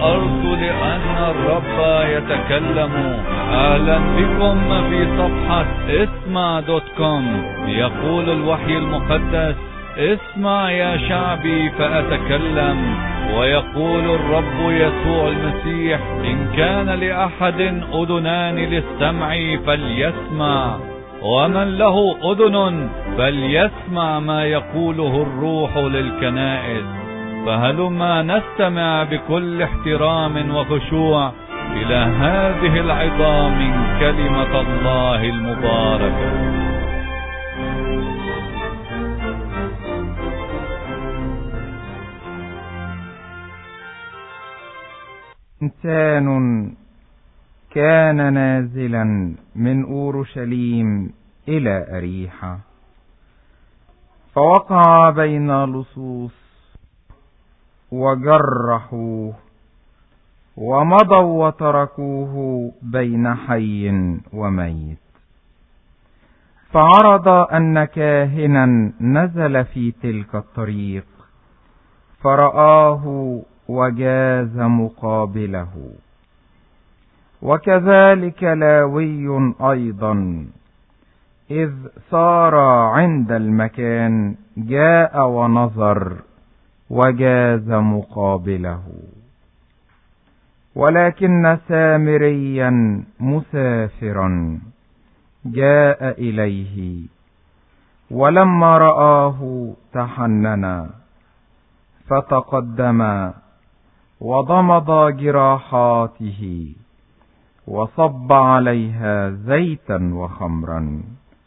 الأرض لأن الرب يتكلم أهلا بكم في صفحة اسمع دوت كوم يقول الوحي المقدس اسمع يا شعبي فأتكلم ويقول الرب يسوع المسيح إن كان لأحد أذنان للسمع فليسمع ومن له أذن فليسمع ما يقوله الروح للكنائس فهلما نستمع بكل احترام وخشوع إلى هذه العظام من كلمة الله المباركة إنسان كان نازلا من أورشليم إلى أريحة فوقع بين لصوص وجرحوه ومضوا وتركوه بين حي وميت فعرض أن كاهنا نزل في تلك الطريق فرآه وجاز مقابله وكذلك لاوي أيضا إذ صار عند المكان جاء ونظر وجاز مقابله ولكن سامريا مسافرا جاء إليه ولما رآه تحننا فتقدم وضمض جراحاته وصب عليها زيتا وخمرا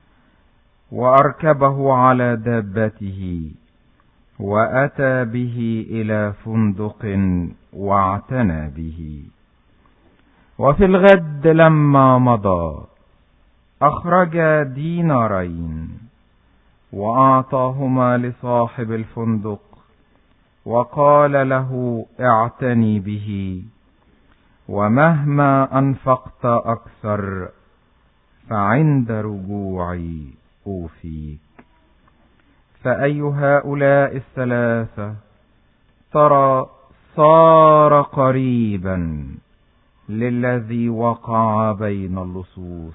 واركبه على دابته واتى به الى فندق واعتنى به وفي الغد لما مضى اخرج دينارين واعطاهما لصاحب الفندق وقال له اعتني به ومهما انفقت اكثر فعند رجوعي اوفيك فاي هؤلاء الثلاثه ترى صار قريبا للذي وقع بين اللصوص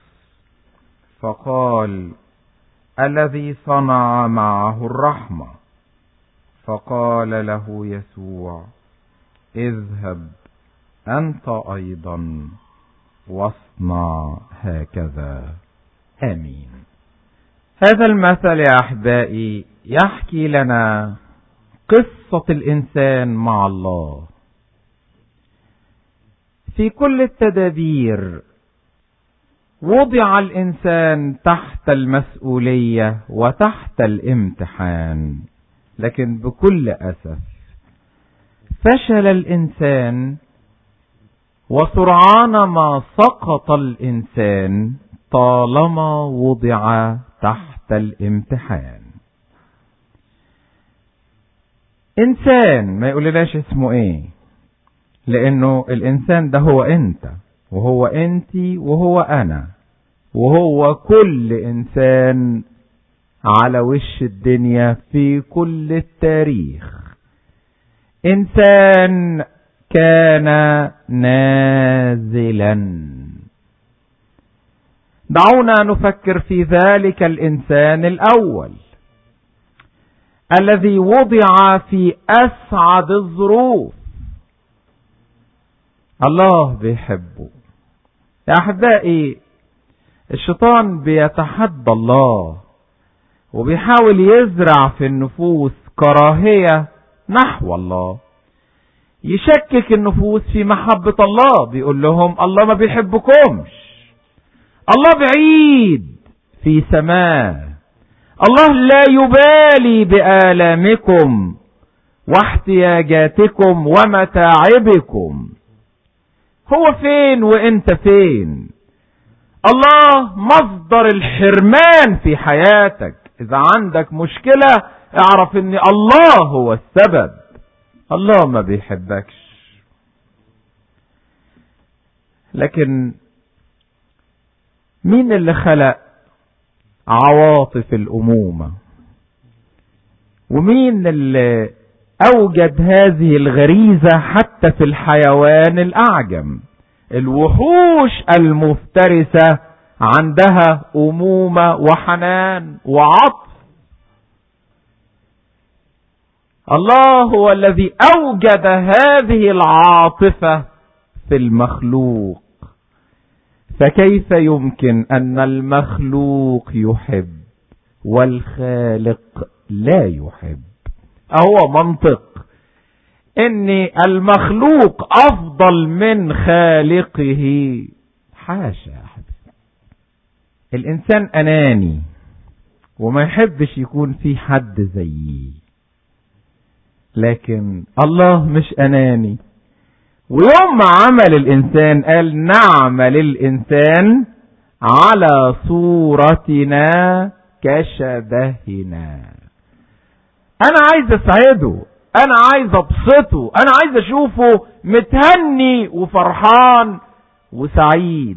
فقال الذي صنع معه الرحمه فقال له يسوع اذهب انت ايضا واصنع هكذا امين هذا المثل يا احبائي يحكي لنا قصه الانسان مع الله في كل التدابير وضع الانسان تحت المسؤوليه وتحت الامتحان لكن بكل اسف فشل الانسان وسرعان ما سقط الانسان طالما وضع تحت الامتحان انسان ما يقولناش اسمه ايه لانه الانسان ده هو انت وهو انتي وهو انا وهو كل انسان على وش الدنيا في كل التاريخ انسان كان نازلا دعونا نفكر في ذلك الانسان الاول الذي وضع في اسعد الظروف الله بيحبه يا احبائي الشيطان بيتحدى الله وبيحاول يزرع في النفوس كراهية نحو الله يشكك النفوس في محبة الله بيقول لهم الله ما بيحبكمش الله بعيد في سماه الله لا يبالي بآلامكم واحتياجاتكم ومتاعبكم هو فين وانت فين الله مصدر الحرمان في حياتك اذا عندك مشكلة اعرف ان الله هو السبب الله ما بيحبكش لكن مين اللي خلق عواطف الامومة ومين اللي اوجد هذه الغريزة حتى في الحيوان الاعجم الوحوش المفترسة عندها امومة وحنان وعطف الله هو الذي اوجد هذه العاطفة في المخلوق فكيف يمكن ان المخلوق يحب والخالق لا يحب اهو منطق ان المخلوق افضل من خالقه حاشا يا حبيبي الانسان اناني وما يحبش يكون في حد زيه لكن الله مش اناني ويوم ما عمل الانسان قال نعمل الانسان على صورتنا كشبهنا انا عايز اسعده انا عايز ابسطه انا عايز اشوفه متهني وفرحان وسعيد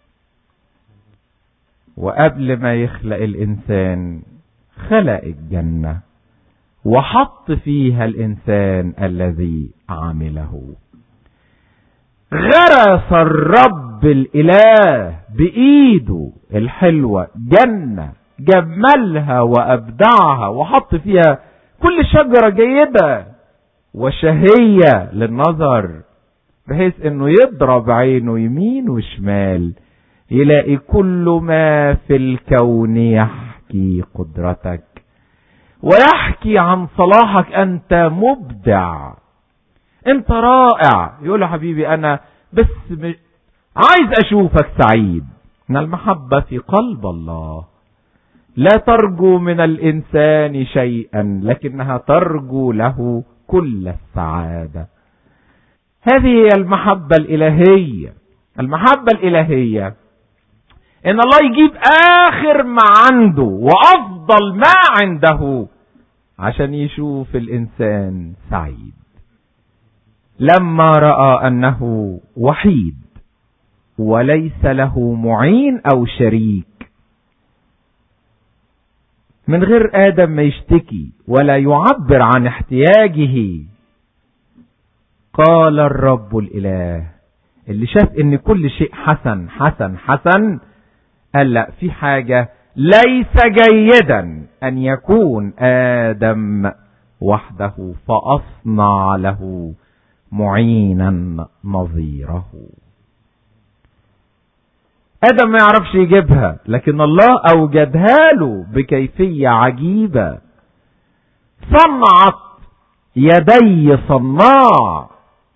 وقبل ما يخلق الانسان خلق الجنه وحط فيها الانسان الذي عمله غرس الرب الاله بايده الحلوه جنه جملها وابدعها وحط فيها كل شجره جيده وشهيه للنظر بحيث انه يضرب عينه يمين وشمال يلاقي كل ما في الكون يحكي قدرتك ويحكي عن صلاحك انت مبدع انت رائع يقول له حبيبي انا بس م... عايز اشوفك سعيد ان المحبة في قلب الله لا ترجو من الانسان شيئا لكنها ترجو له كل السعادة هذه هي المحبة الالهية المحبة الالهية ان الله يجيب اخر ما عنده وافضل ما عنده عشان يشوف الانسان سعيد لما راى انه وحيد وليس له معين او شريك من غير ادم ما يشتكي ولا يعبر عن احتياجه قال الرب الاله اللي شاف ان كل شيء حسن حسن حسن قال لا في حاجة ليس جيدا ان يكون ادم وحده فاصنع له معينا نظيره ادم ما يعرفش يجيبها لكن الله اوجدها له بكيفية عجيبة صنعت يدي صناع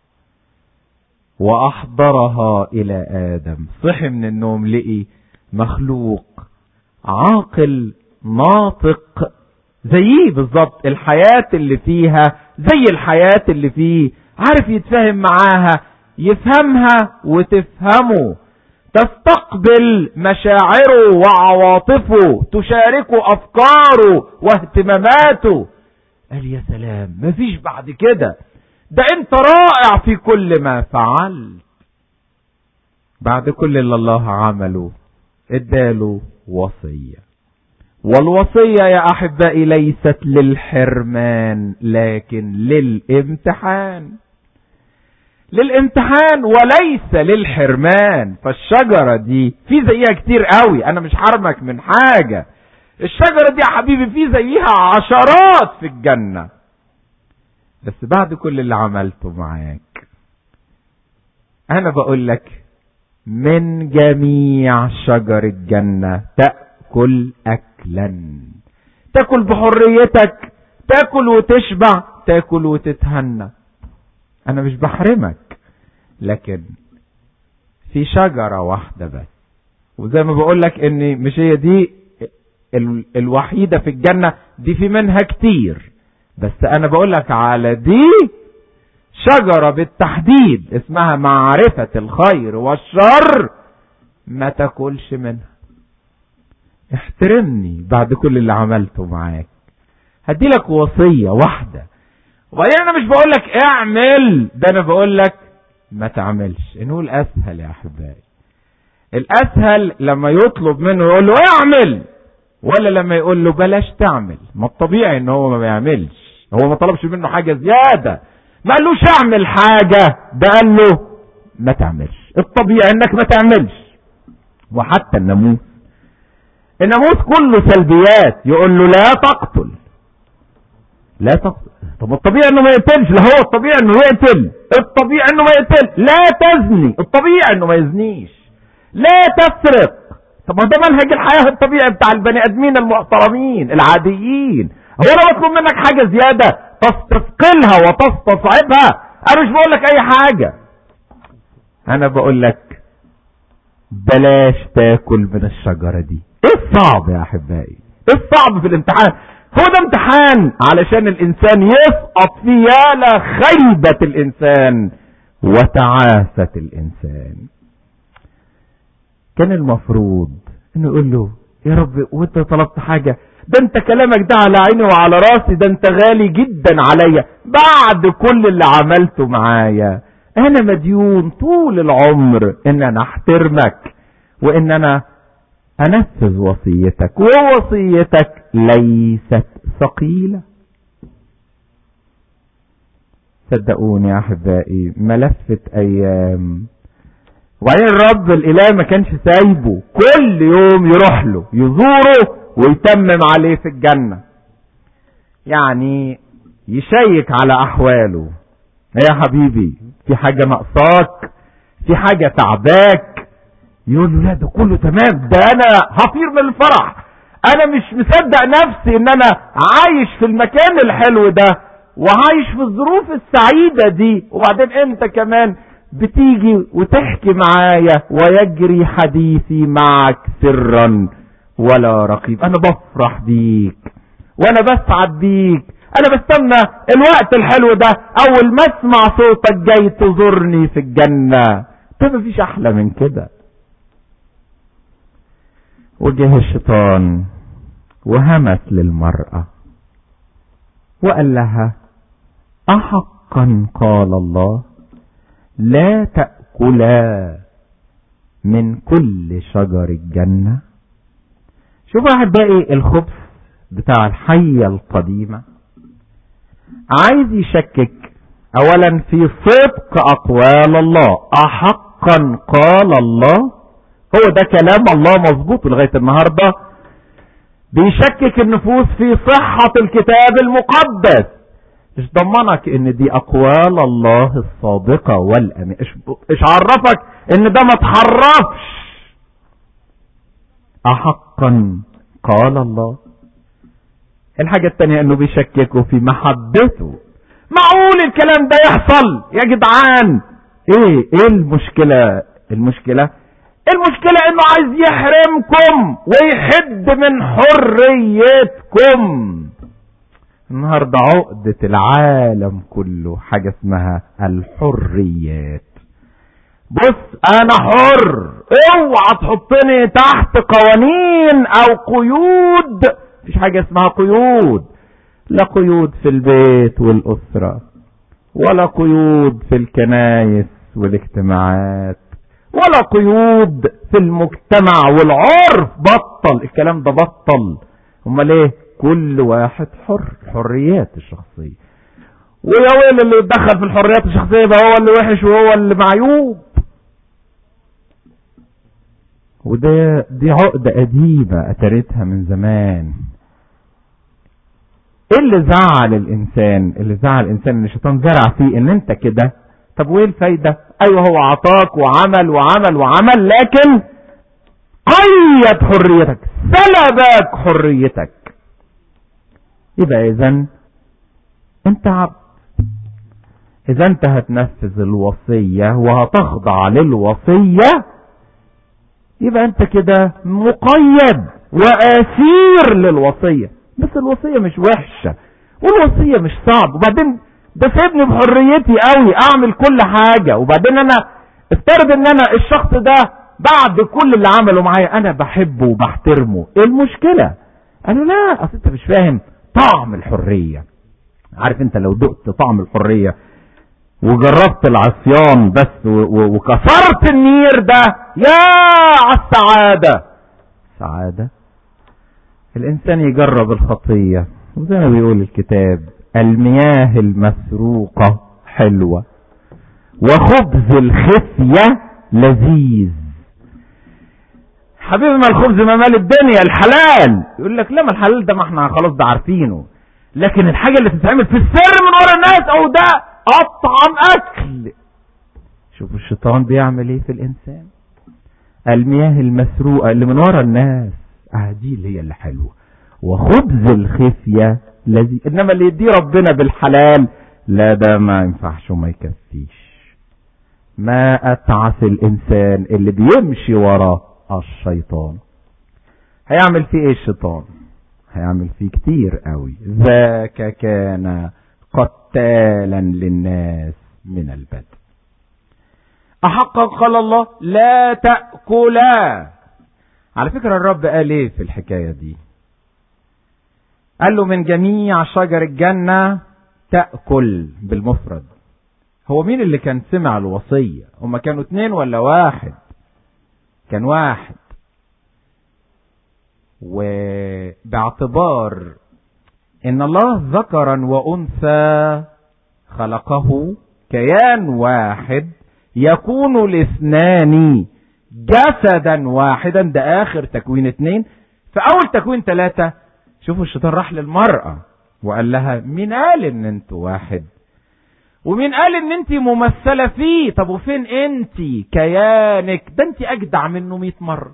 واحضرها الى ادم صحي من النوم لقي مخلوق عاقل ناطق زيه بالظبط الحياة اللي فيها زي الحياة اللي فيه عارف يتفاهم معاها يفهمها وتفهمه تستقبل مشاعره وعواطفه تشاركه افكاره واهتماماته قال يا سلام مفيش بعد كده ده انت رائع في كل ما فعلت بعد كل اللي الله عمله اداله وصية والوصية يا احبائي ليست للحرمان لكن للامتحان للامتحان وليس للحرمان فالشجرة دي في زيها كتير قوي انا مش حرمك من حاجة الشجرة دي يا حبيبي في زيها عشرات في الجنة بس بعد كل اللي عملته معاك انا بقول لك من جميع شجر الجنة تأكل أكلا تأكل بحريتك تأكل وتشبع تأكل وتتهنى أنا مش بحرمك لكن في شجرة واحدة بس وزي ما بقول لك ان مش هي دي الوحيدة في الجنة دي في منها كتير بس انا بقول لك على دي شجرة بالتحديد اسمها معرفة الخير والشر ما تاكلش منها احترمني بعد كل اللي عملته معاك هدي لك وصية واحدة وبعدين انا مش بقول لك اعمل ده انا بقول لك ما تعملش انه الاسهل يا احبائي الاسهل لما يطلب منه يقول له اعمل ولا لما يقول له بلاش تعمل ما الطبيعي ان هو ما بيعملش هو ما طلبش منه حاجة زيادة ما قالوش اعمل حاجة ده قال له ما تعملش الطبيعي انك ما تعملش وحتى الناموس الناموس كله سلبيات يقول له لا تقتل لا تقتل طب الطبيعي انه ما يقتلش لا هو الطبيعي انه يقتل الطبيعي انه ما يقتل لا تزني الطبيعي انه ما يزنيش لا تسرق طب ما ده منهج الحياة الطبيعي بتاع البني ادمين المحترمين العاديين هو انا بطلب منك حاجة زيادة تستثقلها وتستصعبها انا مش بقول لك اي حاجة انا بقول لك بلاش تاكل من الشجرة دي ايه الصعب يا احبائي ايه الصعب في الامتحان هو ده امتحان علشان الانسان يسقط فيه يا خيبة الانسان وتعاسة الانسان كان المفروض انه يقول له يا رب وانت طلبت حاجة ده انت كلامك ده على عيني وعلى راسي ده انت غالي جدا عليا بعد كل اللي عملته معايا انا مديون طول العمر ان انا احترمك وان انا انفذ وصيتك ووصيتك ليست ثقيلة صدقوني يا احبائي ملفة ايام وبعدين الرب الاله ما كانش سايبه كل يوم يروح له يزوره ويتمم عليه في الجنة يعني يشيك على احواله يا حبيبي في حاجة ناقصاك في حاجة تعباك يقول له لا ده كله تمام ده انا هطير من الفرح انا مش مصدق نفسي ان انا عايش في المكان الحلو ده وعايش في الظروف السعيدة دي وبعدين انت كمان بتيجي وتحكي معايا ويجري حديثي معك سرا ولا رقيب انا بفرح بيك وانا بسعد بيك انا بستنى الوقت الحلو ده اول ما اسمع صوتك جاي تزورني في الجنة ده مفيش احلى من كده وجه الشيطان وهمس للمرأة وقال لها احقا قال الله لا تأكلا من كل شجر الجنة شوفوا احبائي الخبث بتاع الحية القديمة عايز يشكك اولا في صدق اقوال الله احقا قال الله هو ده كلام الله مظبوط لغاية النهاردة بيشكك النفوس في صحة الكتاب المقدس مش ضمنك ان دي اقوال الله الصادقة والامين ايش عرفك ان ده ما تحرفش احقا قال الله الحاجة التانية انه بيشككوا في محبته معقول الكلام ده يحصل يا جدعان ايه ايه المشكلة المشكلة المشكلة انه عايز يحرمكم ويحد من حريتكم النهاردة عقدة العالم كله حاجة اسمها الحريات بص انا حر اوعى تحطني تحت قوانين او قيود مفيش حاجة اسمها قيود لا قيود في البيت والاسرة ولا قيود في الكنايس والاجتماعات ولا قيود في المجتمع والعرف بطل الكلام ده بطل امال ايه كل واحد حر حريات الشخصية ويا ويل اللي يتدخل في الحريات الشخصية ده هو اللي وحش وهو اللي معيوب وده دي عقدة قديمة أتريتها من زمان ايه اللي زعل الانسان اللي زعل الانسان ان الشيطان زرع فيه ان انت كده طب وايه الفايدة ايوه هو عطاك وعمل وعمل وعمل لكن قيد حريتك سلبك حريتك يبقى اذا انت عبد اذا انت هتنفذ الوصية وهتخضع للوصية يبقى انت كده مقيد واسير للوصية بس الوصية مش وحشة والوصية مش صعب وبعدين ده سيبني بحريتي قوي اعمل كل حاجة وبعدين انا افترض ان انا الشخص ده بعد كل اللي عمله معايا انا بحبه وبحترمه ايه المشكلة قالوا لا اصل انت مش فاهم طعم الحرية عارف انت لو دقت طعم الحرية وجربت العصيان بس وكسرت النير ده يا على السعادة سعادة الانسان يجرب الخطية وزي ما بيقول الكتاب المياه المسروقة حلوة وخبز الخفية لذيذ حبيبي ما الخبز ما مال الدنيا الحلال يقول لك لا ما الحلال ده ما احنا خلاص ده عارفينه لكن الحاجة اللي تتعمل في السر من ورا الناس او ده اطعم اكل شوفوا الشيطان بيعمل ايه في الانسان المياه المسروقة اللي من ورا الناس اه دي اللي هي اللي حلوة وخبز الخفية الذي انما اللي يديه ربنا بالحلال لا ده ما ينفعش وما يكفيش ما اتعس الانسان اللي بيمشي ورا الشيطان هيعمل فيه ايه الشيطان هيعمل فيه كتير قوي ذاك كان قتالا للناس من البدء احقا قال الله لا تأكلا على فكرة الرب قال ايه في الحكاية دي قال له من جميع شجر الجنة تأكل بالمفرد هو مين اللي كان سمع الوصية هما كانوا اتنين ولا واحد كان واحد وباعتبار ان الله ذكرا وانثى خلقه كيان واحد يكون الاثنان جسدا واحدا ده اخر تكوين اتنين في اول تكوين ثلاثة شوفوا الشيطان راح للمرأة وقال لها مين قال ان انتوا واحد ومين قال ان انت ممثلة فيه طب وفين انت كيانك ده انت اجدع منه مئة مرة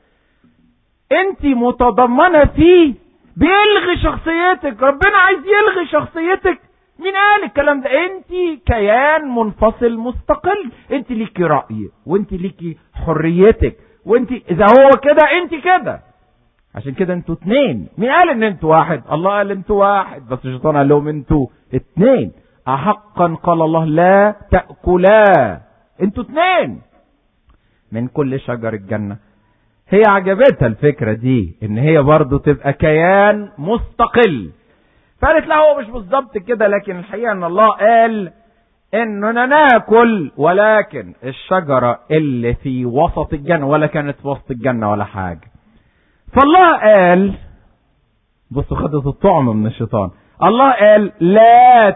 انت متضمنة فيه بيلغي شخصيتك ربنا عايز يلغي شخصيتك مين قال الكلام ده انت كيان منفصل مستقل انت ليكي رأي وانت ليكي حريتك وانت اذا هو كده انت كده عشان كده انتوا اتنين مين قال ان انتوا واحد الله قال انتوا واحد بس الشيطان قال لهم انتوا اتنين احقا قال الله لا تأكلا انتوا اتنين من كل شجر الجنة هي عجبتها الفكرة دي ان هي برضو تبقى كيان مستقل فقالت لا هو مش بالظبط كده لكن الحقيقة ان الله قال اننا ناكل ولكن الشجرة اللي في وسط الجنة ولا كانت في وسط الجنة ولا حاجة فالله قال بصوا خدت الطعم من الشيطان الله قال لا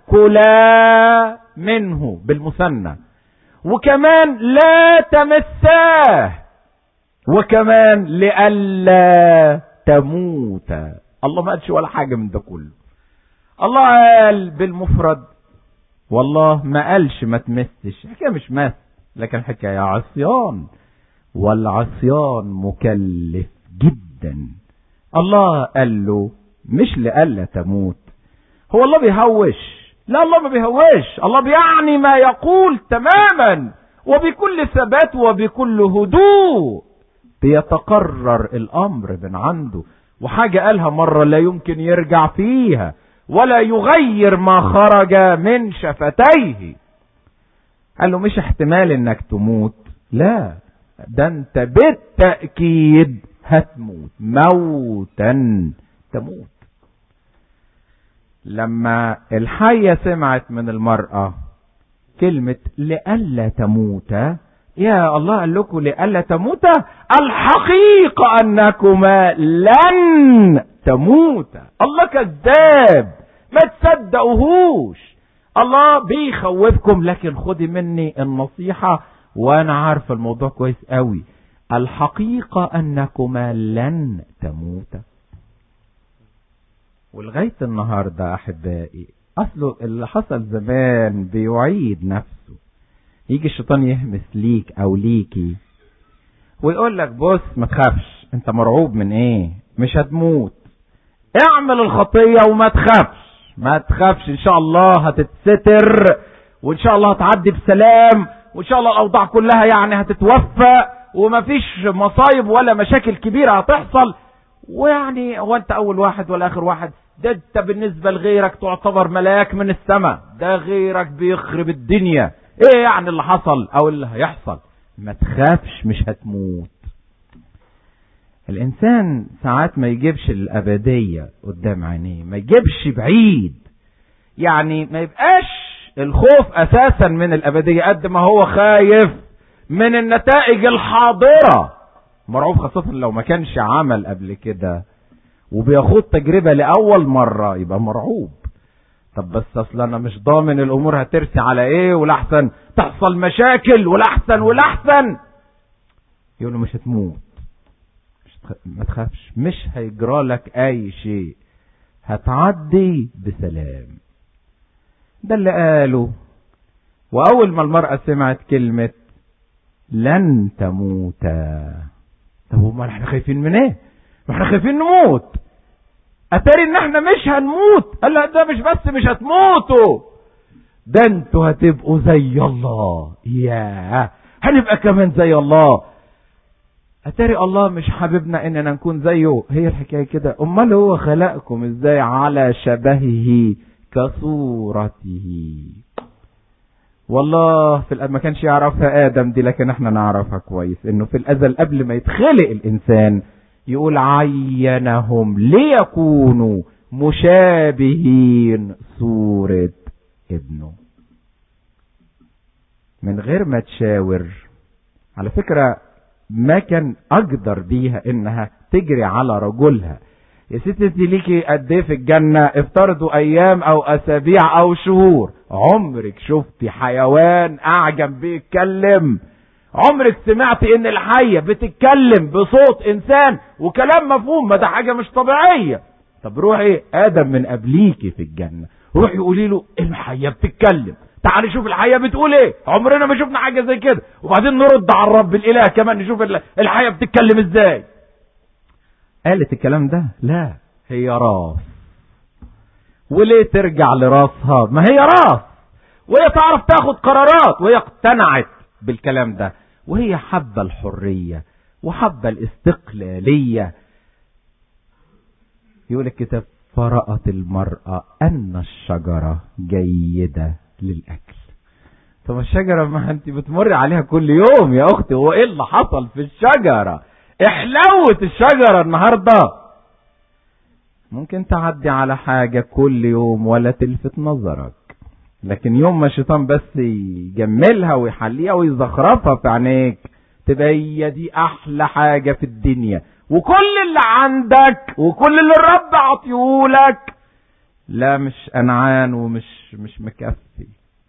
تأكلا منه بالمثنى وكمان لا تمساه وكمان لئلا تموت الله ما قالش ولا حاجة من ده كله الله قال بالمفرد والله ما قالش ما تمسش حكاية مش مس لكن حكاية عصيان والعصيان مكلف جدا الله قال له مش لألا تموت هو الله بيهوش لا الله ما بيهوش الله بيعني ما يقول تماما وبكل ثبات وبكل هدوء بيتقرر الامر من عنده وحاجة قالها مرة لا يمكن يرجع فيها ولا يغير ما خرج من شفتيه قال له مش احتمال انك تموت لا ده انت بالتأكيد هتموت موتا تموت لما الحية سمعت من المرأة كلمة لألا تموت يا الله قال لكم لألا تموت الحقيقة أنكما لن تموت الله كذاب ما تصدقوهوش الله بيخوفكم لكن خدي مني النصيحة وانا عارف الموضوع كويس قوي الحقيقة انكما لن تموتا ولغاية النهاردة احبائي اصله اللي حصل زمان بيعيد نفسه يجي الشيطان يهمس ليك او ليكي ويقول لك بص ما تخافش انت مرعوب من ايه مش هتموت اعمل الخطية وما تخافش ما تخافش ان شاء الله هتتستر وان شاء الله هتعدي بسلام وان شاء الله الاوضاع كلها يعني هتتوفى ومفيش مصايب ولا مشاكل كبيرة هتحصل ويعني هو انت اول واحد ولا اخر واحد ده انت بالنسبة لغيرك تعتبر ملاك من السماء ده غيرك بيخرب الدنيا ايه يعني اللي حصل او اللي هيحصل ما تخافش مش هتموت الانسان ساعات ما يجيبش الابدية قدام عينيه ما يجيبش بعيد يعني ما يبقاش الخوف اساسا من الابدية قد ما هو خايف من النتائج الحاضرة مرعوب خاصة لو ما كانش عمل قبل كده وبيخوض تجربة لأول مرة يبقى مرعوب طب بس اصل انا مش ضامن الامور هترسي على ايه ولاحسن تحصل مشاكل ولاحسن ولاحسن يقول له مش هتموت مش تخ... ما تخافش مش هيجرى لك اي شيء هتعدي بسلام ده اللي قاله واول ما المرأة سمعت كلمة لن تموتا طب امال احنا خايفين من ايه ما احنا خايفين نموت اتاري ان احنا مش هنموت قال لا ده مش بس مش هتموتوا ده انتوا هتبقوا زي الله ياه هنبقى كمان زي الله اتاري الله مش حاببنا اننا نكون زيه هي الحكايه كده امال هو خلقكم ازاي على شبهه كصورته والله في الأ... ما كانش يعرفها ادم دي لكن احنا نعرفها كويس انه في الازل قبل ما يتخلق الانسان يقول عينهم ليكونوا مشابهين صورة ابنه من غير ما تشاور على فكرة ما كان اقدر بيها انها تجري على رجلها يا ستي انت ليكي قد ايه في الجنة افترضوا ايام او اسابيع او شهور عمرك شفتي حيوان اعجب بيتكلم عمرك سمعتي ان الحية بتتكلم بصوت انسان وكلام مفهوم ما ده حاجة مش طبيعية طب روحي ادم من قبليكي في الجنة روحي قولي له الحية بتتكلم تعالي شوف الحية بتقول ايه عمرنا ما شفنا حاجة زي كده وبعدين نرد على الرب الاله كمان نشوف الحية بتتكلم ازاي قالت الكلام ده لا هي راس وليه ترجع لراسها ما هي راس وهي تعرف تاخد قرارات وهي اقتنعت بالكلام ده وهي حابة الحرية وحابة الاستقلالية يقول الكتاب فرأت المرأة أن الشجرة جيدة للأكل طب الشجرة ما انت بتمر عليها كل يوم يا أختي هو ايه اللي حصل في الشجرة احلوت الشجرة النهاردة ممكن تعدي على حاجة كل يوم ولا تلفت نظرك لكن يوم ما الشيطان بس يجملها ويحليها ويزخرفها في عينيك تبقى هي دي احلى حاجة في الدنيا وكل اللي عندك وكل اللي الرب عطيهولك لا مش قنعان ومش مش مكفي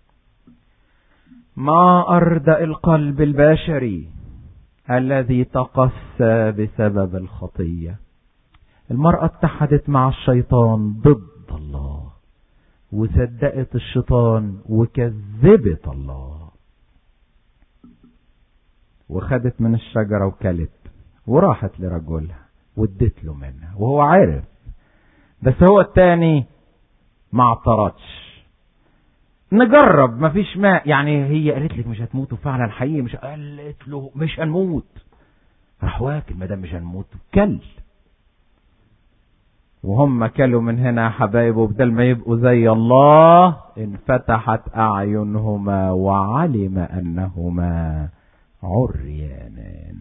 ما أردأ القلب البشري الذي تقسى بسبب الخطية المرأة اتحدت مع الشيطان ضد الله وصدقت الشيطان وكذبت الله وخدت من الشجرة وكلت وراحت لرجلها وادت له منها وهو عارف بس هو التاني ما اعترضش نجرب مفيش ماء يعني هي قالت لك مش هتموتوا فعلا حقيقي مش قالت له مش هنموت راح واكل ما دام مش هنموت كل وهم كلوا من هنا يا حبايب وبدل ما يبقوا زي الله انفتحت اعينهما وعلم انهما عريانان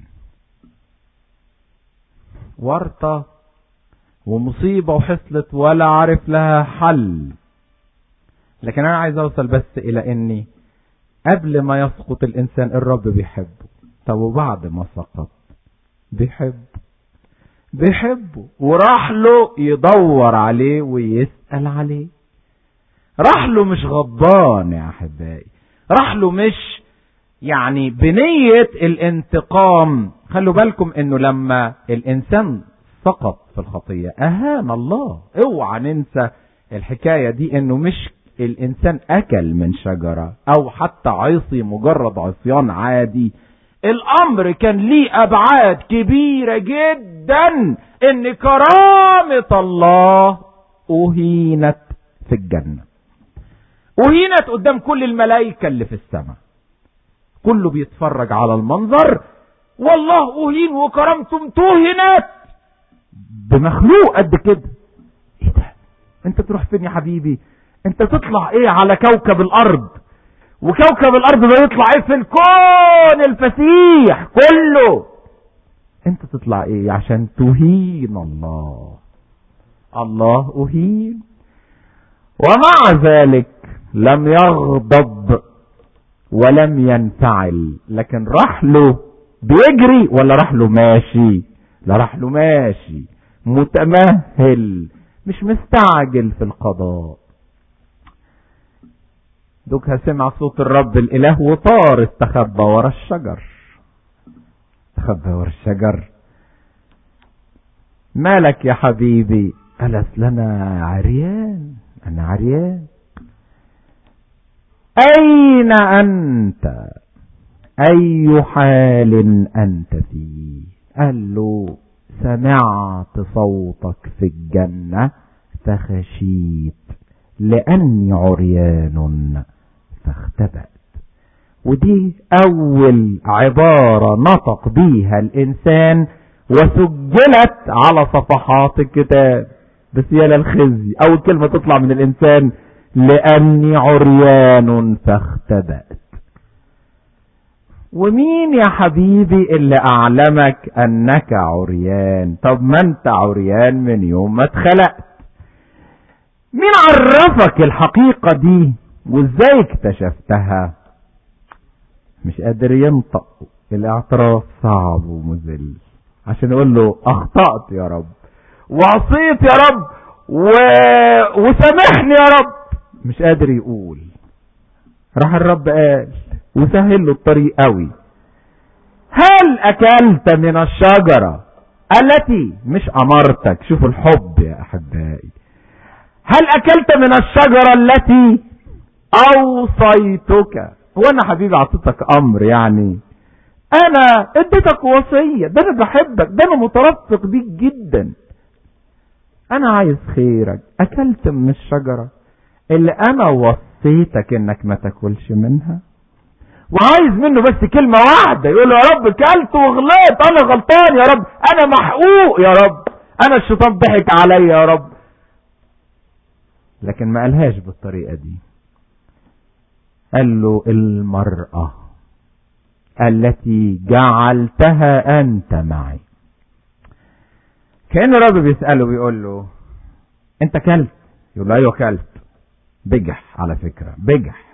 ورطة ومصيبة وحصلت ولا عرف لها حل لكن انا عايز اوصل بس الى اني قبل ما يسقط الانسان الرب بيحبه طب وبعد ما سقط بيحبه بيحبه وراح له يدور عليه ويسأل عليه راح له مش غضبان يا احبائي راح له مش يعني بنية الانتقام خلوا بالكم انه لما الانسان سقط في الخطية اهان الله اوعى ننسى الحكاية دي انه مش الانسان اكل من شجرة او حتى عصي مجرد عصيان عادي الامر كان ليه ابعاد كبيرة جدا ان كرامة الله اهينت في الجنة اهينت قدام كل الملائكة اللي في السماء كله بيتفرج على المنظر والله اهين وكرامته امتهنت بمخلوق قد كده ايه ده انت تروح فين يا حبيبي انت تطلع ايه على كوكب الارض وكوكب الارض ده يطلع ايه في الكون الفسيح كله انت تطلع ايه عشان تهين الله الله اهين ومع ذلك لم يغضب ولم ينفعل لكن راح له بيجري ولا راح له ماشي لا راح له ماشي متمهل مش مستعجل في القضاء دوكها سمع صوت الرب الاله وطار استخبى ورا الشجر استخبى ورا الشجر مالك يا حبيبي قال اصل انا عريان انا عريان اين انت اي حال انت فيه قال له سمعت صوتك في الجنة فخشيت لاني عريان فاختبأت ودي اول عبارة نطق بيها الانسان وسجلت على صفحات الكتاب بس يا للخزي اول كلمة تطلع من الانسان لاني عريان فاختبأت ومين يا حبيبي اللي اعلمك انك عريان طب ما انت عريان من يوم ما اتخلقت مين عرفك الحقيقة دي وازاي اكتشفتها مش قادر ينطق الاعتراف صعب ومذل عشان يقول له اخطأت يا رب وعصيت يا رب و... وسامحني يا رب مش قادر يقول راح الرب قال وسهل له الطريق قوي هل اكلت من الشجرة التي مش امرتك شوفوا الحب يا احبائي هل اكلت من الشجرة التي اوصيتك هو انا حبيبي اعطيتك امر يعني انا اديتك وصية ده انا بحبك ده انا مترفق بيك جدا انا عايز خيرك اكلت من الشجرة اللي انا وصيتك انك ما تاكلش منها وعايز منه بس كلمة واحدة يقول له يا رب كلت وغلطت انا غلطان يا رب انا محقوق يا رب انا الشيطان ضحك عليا يا رب لكن ما قالهاش بالطريقة دي قال له المرأة التي جعلتها انت معي كأن الرب بيسأله بيقول له انت كلت يقول له ايوه كلت بجح على فكرة بجح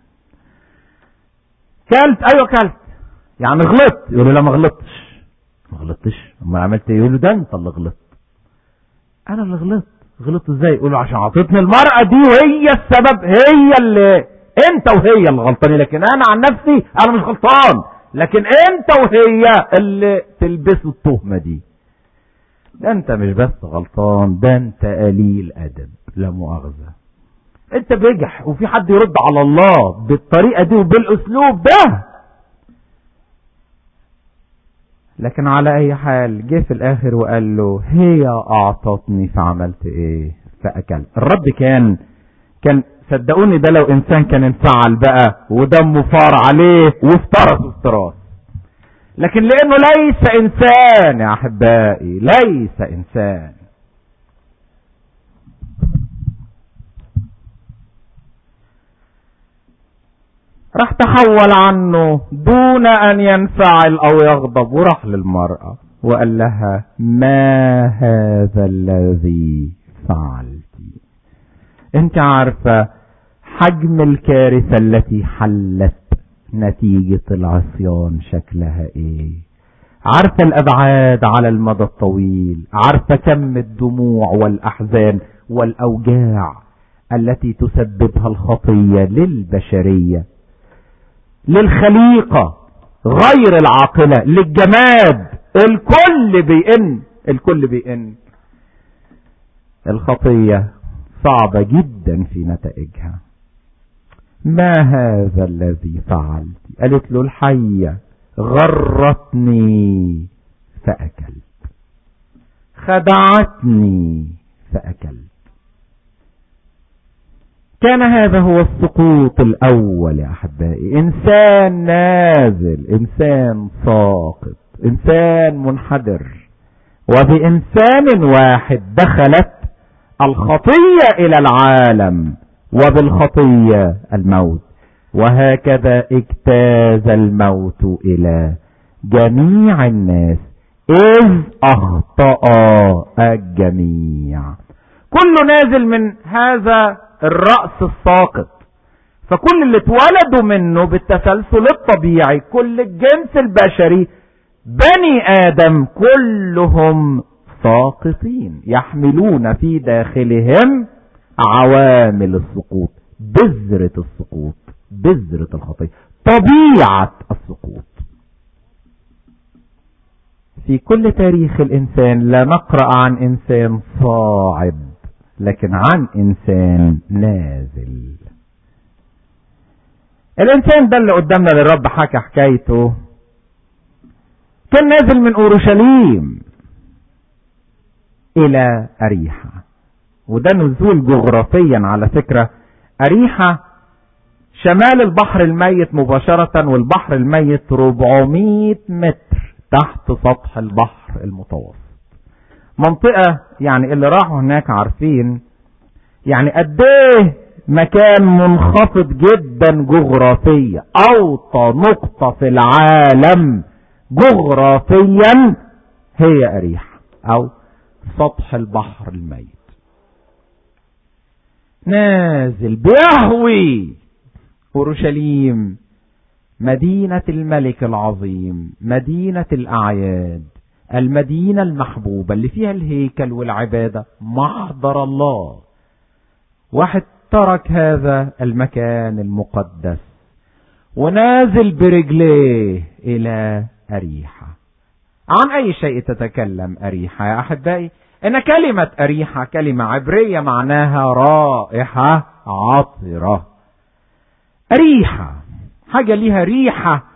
كلت ايوه كلت يعني غلطت يقول له لا ما غلطتش ما غلطتش امال عملت ايه يقول له ده انت اللي غلطت انا اللي غلطت غلطت ازاي يقول له عشان عطيتني المرأة دي وهي السبب هي اللي انت وهي اللي غلطانين لكن انا عن نفسي انا مش غلطان لكن انت وهي اللي تلبسوا التهمة دي ده انت مش بس غلطان ده انت قليل ادب لا مؤاخذة انت بجح وفي حد يرد على الله بالطريقة دي وبالاسلوب ده لكن على اي حال جه في الاخر وقال له هي اعطتني فعملت ايه فاكلت الرد كان كان صدقوني ده لو انسان كان انفعل بقى ودمه فار عليه وافترس افتراس لكن لانه ليس انسان يا احبائي ليس انسان راح تحول عنه دون ان ينفعل او يغضب وراح للمرأة وقال لها ما هذا الذي فعلت انت عارفة حجم الكارثة التي حلت نتيجة العصيان شكلها ايه عارفة الابعاد على المدى الطويل عارفة كم الدموع والاحزان والاوجاع التي تسببها الخطية للبشرية للخليقة غير العاقلة للجماد الكل بيئن الكل بيئن الخطية صعبة جدا في نتائجها ما هذا الذي فعلت قالت له الحية غرتني فأكلت خدعتني فأكلت كان هذا هو السقوط الأول يا أحبائي إنسان نازل إنسان ساقط إنسان منحدر وبإنسان واحد دخلت الخطية إلى العالم وبالخطية الموت وهكذا اجتاز الموت إلى جميع الناس إذ أخطأ الجميع كله نازل من هذا الرأس الساقط فكل اللي اتولدوا منه بالتسلسل الطبيعي كل الجنس البشري بني آدم كلهم ساقطين يحملون في داخلهم عوامل السقوط بذرة السقوط بذرة الخطية طبيعة السقوط في كل تاريخ الإنسان لا نقرأ عن إنسان صاعد لكن عن إنسان نازل الإنسان ده اللي قدامنا للرب حكى حكايته كان نازل من أورشليم إلى أريحة وده نزول جغرافيا على فكرة أريحة شمال البحر الميت مباشرة والبحر الميت 400 متر تحت سطح البحر المتوسط منطقة يعني اللي راحوا هناك عارفين يعني قد ايه مكان منخفض جدا جغرافيا اوطى نقطة في العالم جغرافيا هي اريحة او سطح البحر الميت نازل بيهوي اورشليم مدينة الملك العظيم مدينة الاعياد المدينة المحبوبة اللي فيها الهيكل والعبادة محضر الله واحد ترك هذا المكان المقدس ونازل برجليه الى اريحة عن اي شيء تتكلم اريحة يا احبائي ان كلمة اريحة كلمة عبرية معناها رائحة عطرة ريحة حاجة ليها ريحة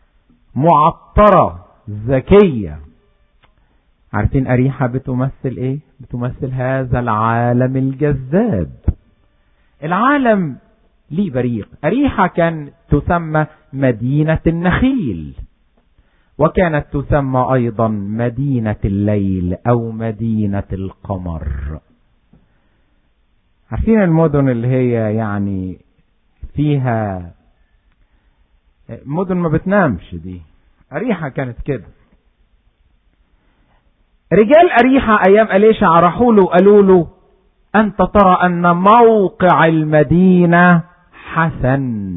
معطرة ذكية عارفين أريحة بتمثل إيه؟ بتمثل هذا العالم الجذاب العالم ليه بريق أريحة كان تسمى مدينة النخيل وكانت تسمى أيضا مدينة الليل أو مدينة القمر عارفين المدن اللي هي يعني فيها مدن ما بتنامش دي أريحة كانت كده رجال أريحة أيام أليشع راحوا له وقالوا له أنت ترى أن موقع المدينة حسن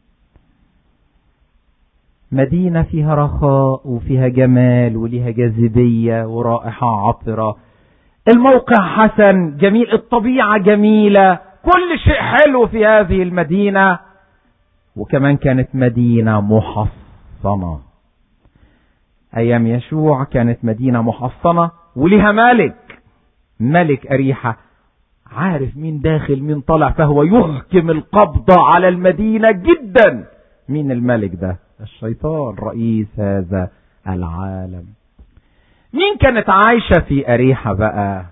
مدينة فيها رخاء وفيها جمال وليها جاذبية ورائحة عطرة الموقع حسن جميل الطبيعة جميلة كل شيء حلو في هذه المدينة وكمان كانت مدينة محصنة ايام يشوع كانت مدينة محصنة ولها ملك ملك اريحة عارف مين داخل مين طلع فهو يحكم القبضة على المدينة جدا مين الملك ده الشيطان رئيس هذا العالم مين كانت عايشة في أريحة بقى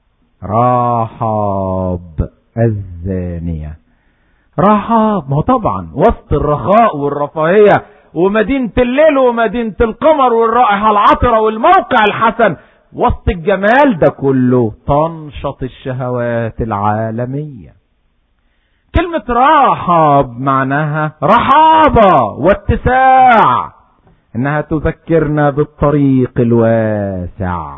راحاب الزانية راحاب ما طبعا وسط الرخاء والرفاهية ومدينة الليل ومدينة القمر والرائحة العطرة والموقع الحسن وسط الجمال ده كله تنشط الشهوات العالمية كلمة راحب معناها رحابة واتساع انها تذكرنا بالطريق الواسع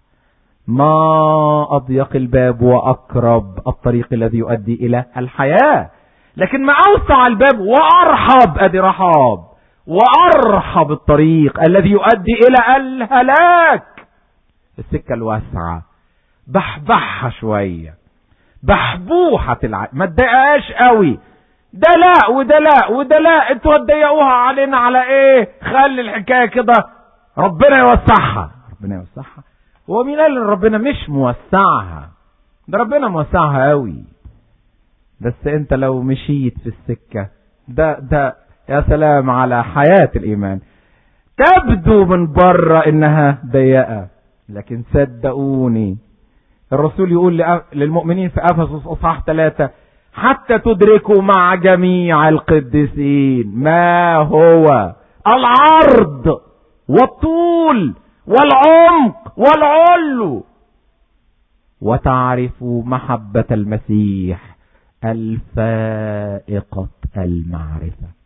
ما اضيق الباب واقرب الطريق الذي يؤدي الى الحياة لكن ما اوسع الباب وارحب ادي رحاب وارحب الطريق الذي يؤدي الى الهلاك السكة الواسعة بحبحها شوية بحبوحة الع... ما تضايقهاش قوي ده لا وده لا وده لا انتوا هتضيقوها علينا على ايه خلي الحكاية كده ربنا يوسعها ربنا يوسعها هو مين قال ان ربنا مش موسعها ده ربنا موسعها قوي بس انت لو مشيت في السكة ده ده يا سلام على حياة الإيمان تبدو من بره إنها ضيقة لكن صدقوني الرسول يقول للمؤمنين في أفسس أصحاح ثلاثة حتى تدركوا مع جميع القديسين ما هو العرض والطول والعمق والعلو وتعرفوا محبة المسيح الفائقة المعرفة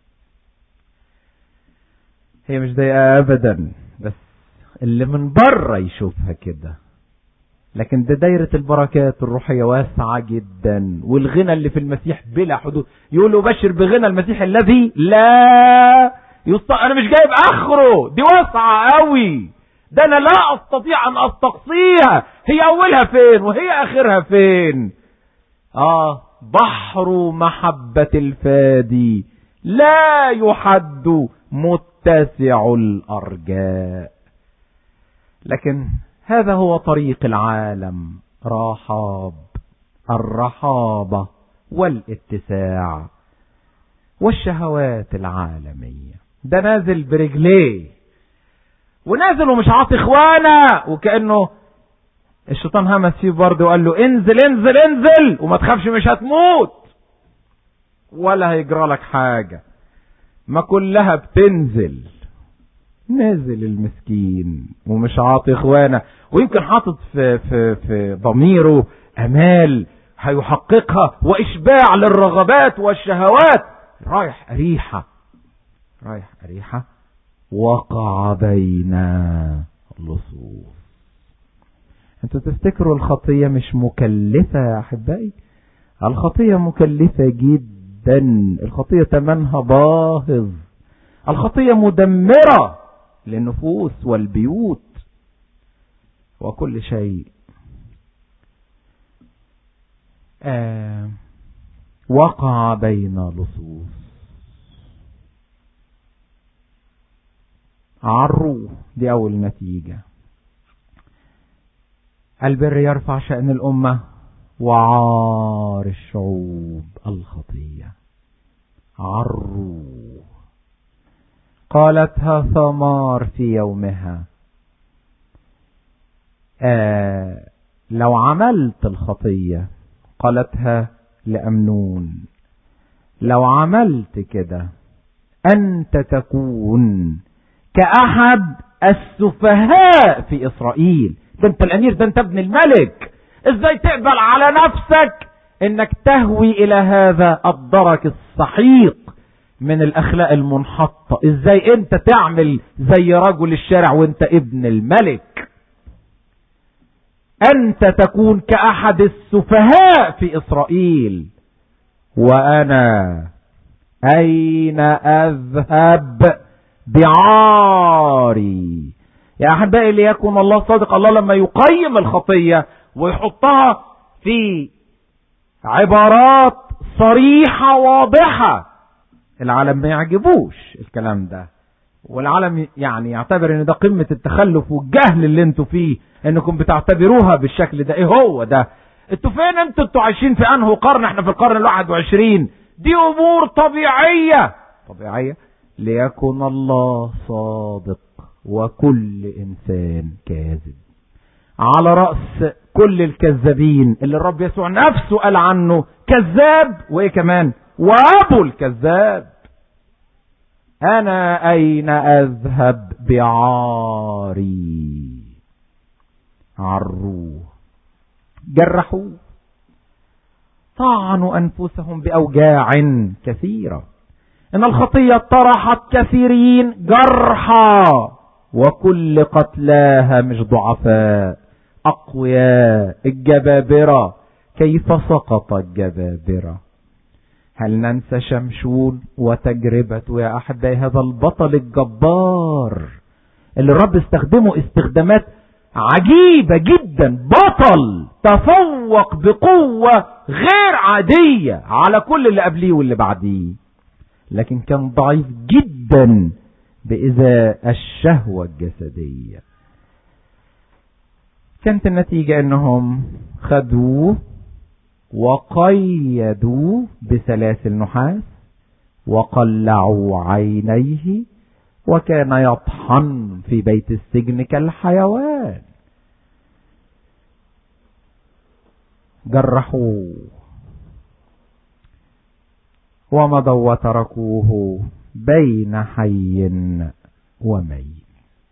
هي مش ضيقة ابدا بس اللي من بره يشوفها كده لكن ده دايرة البركات الروحية واسعة جدا والغنى اللي في المسيح بلا حدود يقول بشر بغنى المسيح الذي لا يست... انا مش جايب اخره دي واسعة قوي ده انا لا استطيع ان استقصيها هي اولها فين وهي اخرها فين اه بحر محبة الفادي لا يحد متسع الارجاء لكن هذا هو طريق العالم رحاب الرحابة والاتساع والشهوات العالمية ده نازل برجليه ونازل ومش عاطي اخوانا وكأنه الشيطان همس فيه برضه وقال له انزل انزل انزل وما تخافش مش هتموت ولا هيجرى لك حاجة ما كلها بتنزل نازل المسكين ومش عاطي اخوانا ويمكن حاطط في في في ضميره امال هيحققها واشباع للرغبات والشهوات رايح اريحة رايح اريحة وقع بين اللصوص انتوا تفتكروا الخطية مش مكلفة يا احبائي الخطية مكلفة جدا الخطية تمنها باهظ الخطية مدمرة للنفوس والبيوت وكل شيء آه وقع بين لصوص عروا دي أول نتيجة البر يرفع شأن الأمة وعار الشعوب الخطية عروا قالتها ثمار في يومها آه لو عملت الخطية قالتها لأمنون لو عملت كده أنت تكون كأحد السفهاء في إسرائيل ده انت الأمير ده انت ابن الملك ازاي تقبل على نفسك انك تهوي الى هذا الدرك السحيق من الاخلاق المنحطة ازاي انت تعمل زي رجل الشارع وانت ابن الملك انت تكون كاحد السفهاء في اسرائيل وانا اين اذهب بعاري يا احبائي ليكن الله صادق الله لما يقيم الخطية ويحطها في عبارات صريحة واضحة العالم ما يعجبوش الكلام ده والعالم يعني يعتبر ان ده قمة التخلف والجهل اللي انتوا فيه انكم بتعتبروها بالشكل ده ايه هو ده انتوا فين انتوا انتوا عايشين في انه قرن احنا في القرن الواحد وعشرين دي امور طبيعية طبيعية ليكن الله صادق وكل انسان كاذب على رأس كل الكذابين اللي الرب يسوع نفسه قال عنه كذاب وايه كمان وابو الكذاب انا اين اذهب بعاري عروه جرحوه طعنوا انفسهم باوجاع كثيره ان الخطيه طرحت كثيرين جرحى وكل قتلاها مش ضعفاء اقوياء الجبابره كيف سقط الجبابره هل ننسى شمشون وتجربته يا احبائي هذا البطل الجبار اللي الرب استخدمه استخدامات عجيبة جدا بطل تفوق بقوة غير عادية على كل اللي قبليه واللي بعديه لكن كان ضعيف جدا بإذا الشهوة الجسدية كانت النتيجة انهم خدوه وقيدوا بسلاسل نحاس وقلعوا عينيه وكان يطحن في بيت السجن كالحيوان جرحوه ومضوا وتركوه بين حي وميت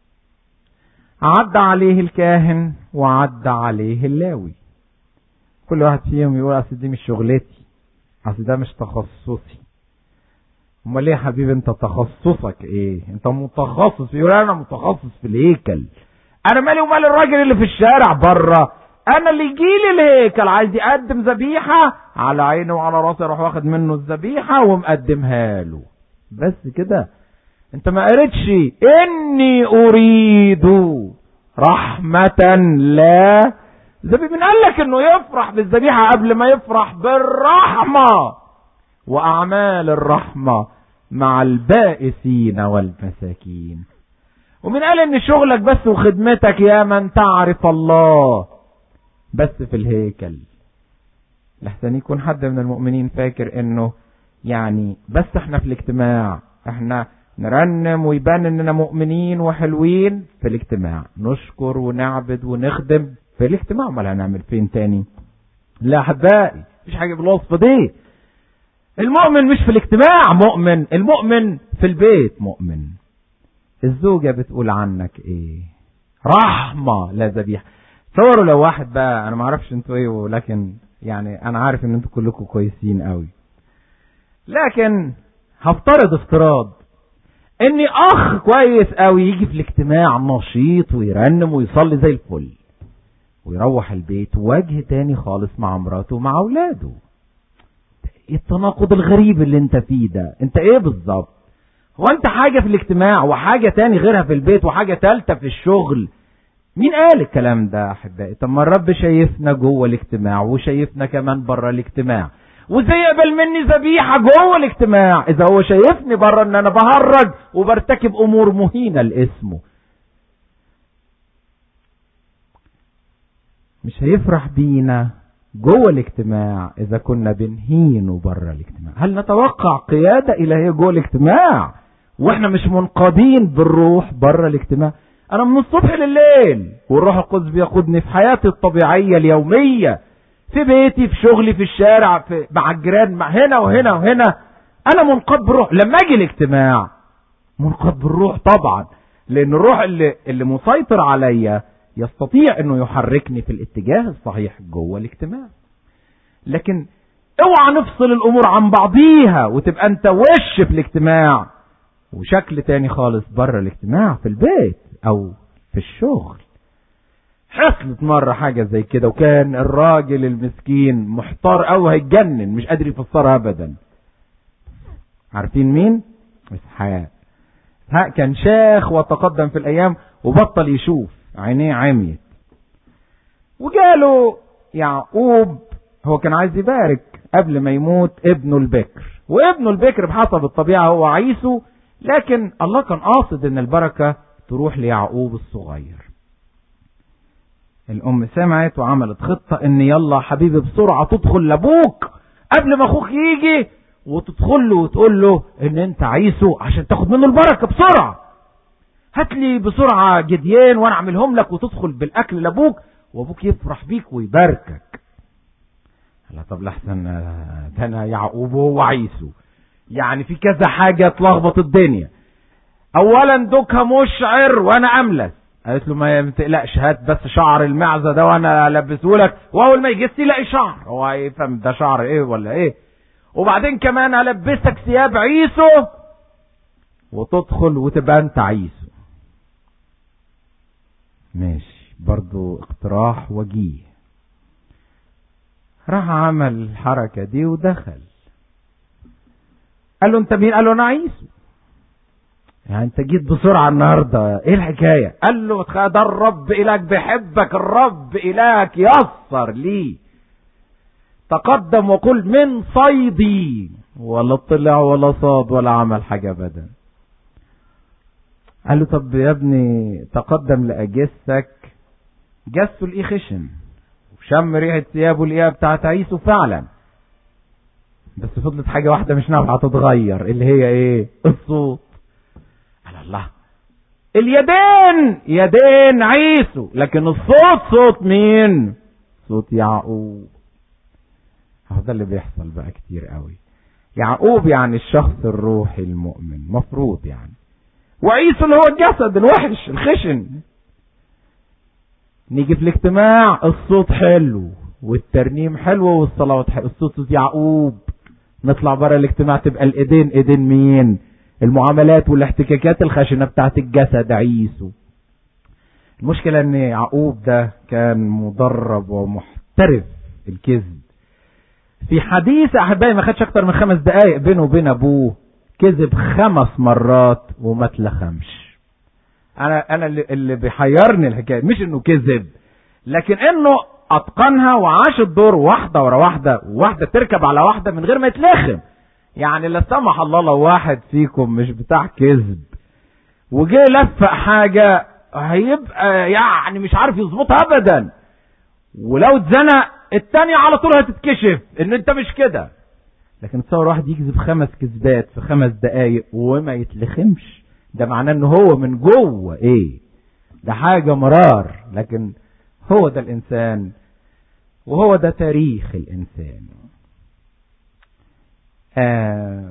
عد عليه الكاهن وعد عليه اللاوي كل واحد فيهم يقول اصل دي مش شغلتي اصل ده مش تخصصي امال ليه يا حبيبي انت تخصصك ايه انت متخصص يقول انا متخصص في الهيكل انا مالي ومال الراجل اللي في الشارع بره انا اللي يجيلي الهيكل عايز يقدم ذبيحه على عيني وعلى راسي اروح واخد منه الذبيحه ومقدمها له بس كده انت ما قريتش اني اريد رحمة لا زبيب من قال لك انه يفرح بالذبيحة قبل ما يفرح بالرحمة واعمال الرحمة مع البائسين والمساكين ومن قال ان شغلك بس وخدمتك يا من تعرف الله بس في الهيكل لحسن يكون حد من المؤمنين فاكر انه يعني بس احنا في الاجتماع احنا نرنم ويبان اننا مؤمنين وحلوين في الاجتماع نشكر ونعبد ونخدم في الاجتماع امال هنعمل فين تاني لا احبائي مفيش حاجه بالوصفه دي المؤمن مش في الاجتماع مؤمن المؤمن في البيت مؤمن الزوجة بتقول عنك ايه رحمة لا ذبيحة تصوروا لو واحد بقى انا ما اعرفش انتوا ايه ولكن يعني انا عارف ان انتوا كلكم كويسين قوي لكن هفترض افتراض اني اخ كويس قوي يجي في الاجتماع نشيط ويرنم ويصلي زي الفل ويروح البيت وجه تاني خالص مع مراته ومع اولاده ايه التناقض الغريب اللي انت فيه ده انت ايه بالظبط هو انت حاجة في الاجتماع وحاجة تاني غيرها في البيت وحاجة تالتة في الشغل مين قال الكلام ده احبائي طب ما الرب شايفنا جوه الاجتماع وشايفنا كمان بره الاجتماع وازاي يقبل مني ذبيحة جوه الاجتماع اذا هو شايفني بره ان انا بهرج وبرتكب امور مهينة لاسمه مش هيفرح بينا جوه الاجتماع اذا كنا بنهينه بره الاجتماع هل نتوقع قيادة الهية جوه الاجتماع واحنا مش منقادين بالروح بره الاجتماع انا من الصبح لليل والروح القدس بيقودني في حياتي الطبيعية اليومية في بيتي في شغلي في الشارع في مع الجيران مع هنا وهنا وهنا انا منقاد بالروح لما اجي الاجتماع منقاد بالروح طبعا لان الروح اللي اللي مسيطر عليا يستطيع انه يحركني في الاتجاه الصحيح جوه الاجتماع لكن اوعى نفصل الامور عن بعضيها وتبقى انت وش في الاجتماع وشكل تاني خالص بره الاجتماع في البيت او في الشغل حصلت مرة حاجة زي كده وكان الراجل المسكين محتار قوي هيتجنن مش قادر يفسرها ابدا عارفين مين اسحاق اسحاق كان شاخ وتقدم في الايام وبطل يشوف عينيه عميت وجاله يعقوب هو كان عايز يبارك قبل ما يموت ابنه البكر وابنه البكر بحسب الطبيعة هو عيسو لكن الله كان قاصد ان البركة تروح ليعقوب الصغير الام سمعت وعملت خطة ان يلا حبيبي بسرعة تدخل لابوك قبل ما اخوك يجي وتدخل له وتقول له ان انت عيسو عشان تاخد منه البركة بسرعة هات لي بسرعة جديان وانا اعملهم لك وتدخل بالاكل لابوك وابوك يفرح بيك ويباركك لا طب لحسن ده انا يعقوب وهو عيسو يعني في كذا حاجة تلخبط الدنيا اولا دوكها مشعر وانا املس قالت له ما تقلقش هات بس شعر المعزة ده وانا البسه لك واول ما يجي يلاقي شعر هو هيفهم ده شعر ايه ولا ايه وبعدين كمان هلبسك ثياب عيسو وتدخل وتبقى انت عيسو ماشي برضو اقتراح وجيه راح عمل الحركة دي ودخل قال له انت مين قال له انا عيسو يعني انت جيت بسرعة النهاردة ايه الحكاية قال له ده الرب الهك بيحبك الرب الهك يسر لي تقدم وقل من صيدي ولا طلع ولا صاد ولا عمل حاجة ابدا قال له طب يا ابني تقدم لأجسك جسه لقيه خشن وشم ريحة ثيابه لقيها بتاعت عيسو فعلا بس فضلت حاجة واحدة مش نافعة تتغير اللي هي ايه الصوت على الله اليدين يدين عيسو لكن الصوت صوت مين صوت يعقوب اهو ده اللي بيحصل بقى كتير قوي يعقوب يعني الشخص الروحي المؤمن مفروض يعني وعيسو اللي هو الجسد الوحش الخشن نيجي في الاجتماع الصوت حلو والترنيم حلو والصلوات حلو الصوت صوت يعقوب نطلع بره الاجتماع تبقى الايدين ايدين مين المعاملات والاحتكاكات الخشنة بتاعت الجسد عيسو المشكلة ان يعقوب ده كان مدرب ومحترف الكذب في حديث احبائي ما خدش اكتر من خمس دقايق بينه وبين ابوه كذب خمس مرات وما تلخمش انا انا اللي, اللي بيحيرني الحكايه مش انه كذب لكن انه اتقنها وعاش الدور واحده ورا واحده وواحده تركب على واحده من غير ما يتلخم يعني لا سمح الله لو واحد فيكم مش بتاع كذب وجه لفق حاجة هيبقى يعني مش عارف يظبطها ابدا ولو اتزنق التانية على طول هتتكشف ان انت مش كده لكن تصور واحد يكذب خمس كذبات في خمس دقايق وما يتلخمش ده معناه ان هو من جوه ايه ده حاجة مرار لكن هو ده الانسان وهو ده تاريخ الانسان آه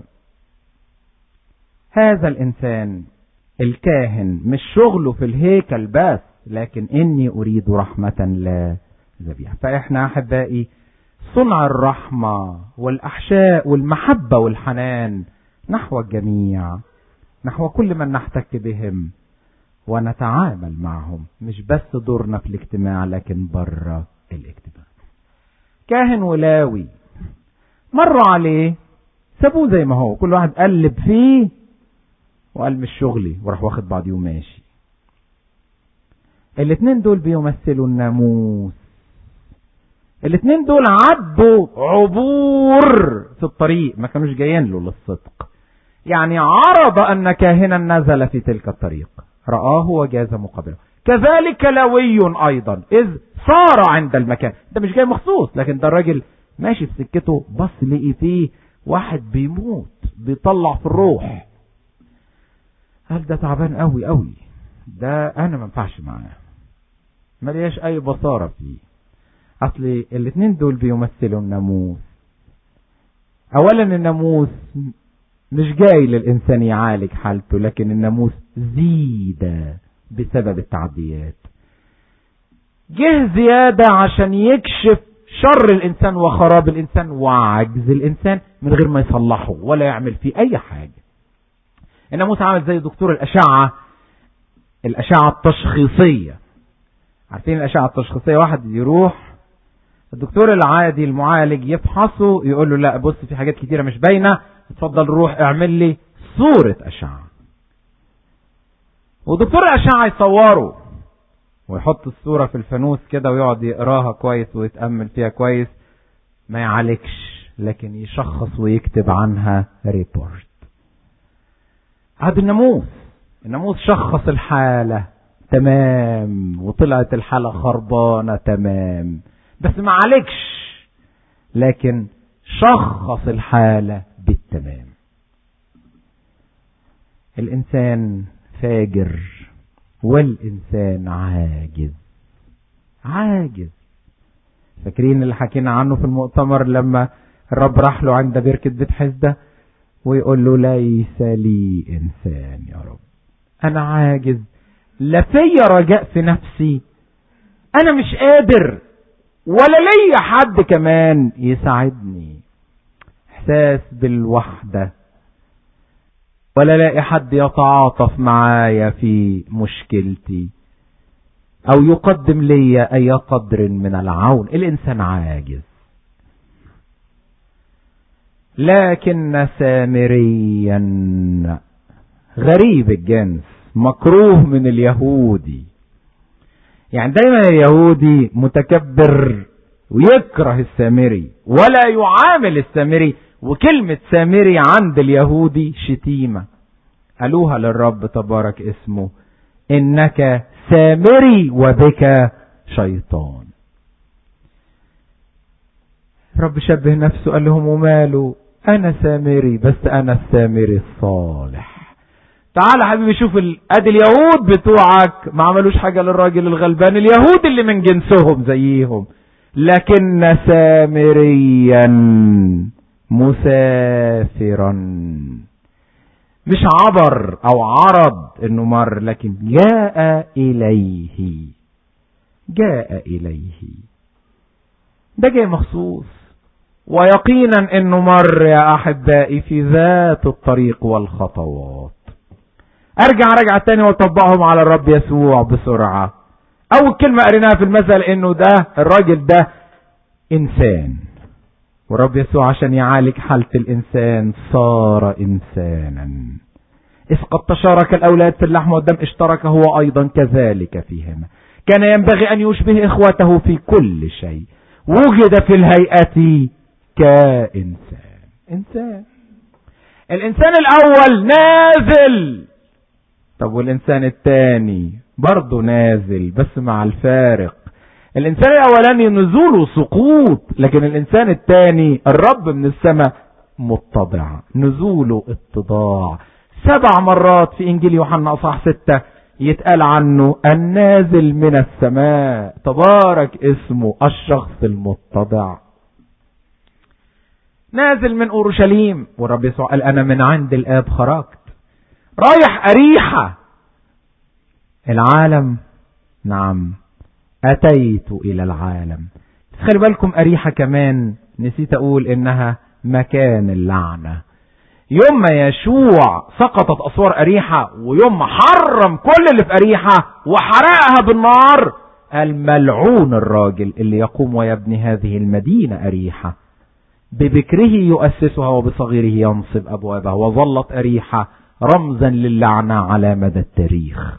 هذا الانسان الكاهن مش شغله في الهيكل بس لكن اني اريد رحمة لا ذبيحة فاحنا احبائي صنع الرحمة والاحشاء والمحبة والحنان نحو الجميع نحو كل من نحتك بهم ونتعامل معهم مش بس دورنا في الاجتماع لكن بره الاجتماع كاهن ولاوي مروا عليه سابوه زي ما هو كل واحد قلب فيه وقال مش شغلي وراح واخد بعضيه وماشي الاتنين دول بيمثلوا الناموس الاتنين دول عدوا عبور في الطريق ما كانوش جايين له للصدق يعني عرض ان كاهنا نزل في تلك الطريق رآه وجاز مقابله كذلك لوي ايضا اذ صار عند المكان ده مش جاي مخصوص لكن ده الراجل ماشي في سكته بص لقي فيه واحد بيموت بيطلع في الروح قال ده تعبان قوي قوي ده انا ما ينفعش معاه ملياش اي بصارة فيه اصل الاتنين دول بيمثلوا الناموس اولا الناموس مش جاي للانسان يعالج حالته لكن الناموس زيد بسبب التعديات جه زيادة عشان يكشف شر الانسان وخراب الانسان وعجز الانسان من غير ما يصلحه ولا يعمل فيه اي حاجة الناموس عامل زي دكتور الاشعة الاشعة التشخيصية عارفين الاشعة التشخيصية واحد يروح الدكتور العادي المعالج يفحصه يقول له لا بص في حاجات كتيرة مش باينة اتفضل روح اعمل لي صورة اشعة ودكتور الاشعة يصوره ويحط الصورة في الفانوس كده ويقعد يقراها كويس ويتأمل فيها كويس ما يعالجش لكن يشخص ويكتب عنها ريبورت هذا الناموس الناموس شخص الحالة تمام وطلعت الحالة خربانة تمام بس ما عالجش لكن شخص الحالة بالتمام الإنسان فاجر والإنسان عاجز عاجز فاكرين اللي حكينا عنه في المؤتمر لما الرب راح له عند بركة بيت حزدة ويقول له ليس لي إنسان يا رب أنا عاجز لا فيا رجاء في نفسي أنا مش قادر ولا ليا حد كمان يساعدني إحساس بالوحدة ولا لاقي حد يتعاطف معايا في مشكلتي او يقدم لي اي قدر من العون الانسان عاجز لكن سامريا غريب الجنس مكروه من اليهودي يعني دايما اليهودي متكبر ويكره السامري ولا يعامل السامري وكلمة سامري عند اليهودي شتيمة قالوها للرب تبارك اسمه انك سامري وبك شيطان رب شبه نفسه قال لهم وماله انا سامري بس انا السامري الصالح تعال يا حبيبي شوف ال... ادي اليهود بتوعك ما عملوش حاجة للراجل الغلبان اليهود اللي من جنسهم زيهم لكن سامريا مسافرا مش عبر او عرض انه مر لكن جاء اليه جاء اليه ده جاي مخصوص ويقينا انه مر يا احبائي في ذات الطريق والخطوات ارجع رجع تاني واطبقهم على الرب يسوع بسرعة اول كلمة قريناها في المثل انه ده الراجل ده انسان ورب يسوع عشان يعالج حالة الإنسان صار إنسانا إذ قد تشارك الأولاد في اللحم والدم اشترك هو أيضا كذلك فيهما كان ينبغي أن يشبه إخوته في كل شيء وجد في الهيئة كإنسان إنسان الانسان الاول نازل طب والانسان الثاني برضه نازل بس مع الفارق الانسان الاولاني نزوله سقوط لكن الانسان الثاني الرب من السماء متضع نزوله اتضاع سبع مرات في انجيل يوحنا اصحاح ستة يتقال عنه النازل من السماء تبارك اسمه الشخص المتضع نازل من اورشليم والرب يسوع قال انا من عند الاب خرجت رايح اريحه العالم نعم اتيت الى العالم خلي بالكم اريحه كمان نسيت اقول انها مكان اللعنه يوم ما يشوع سقطت اسوار اريحه ويوم ما حرم كل اللي في اريحه وحرقها بالنار الملعون الراجل اللي يقوم ويبني هذه المدينه اريحه ببكره يؤسسها وبصغيره ينصب ابوابها وظلت اريحه رمزا للعنه على مدى التاريخ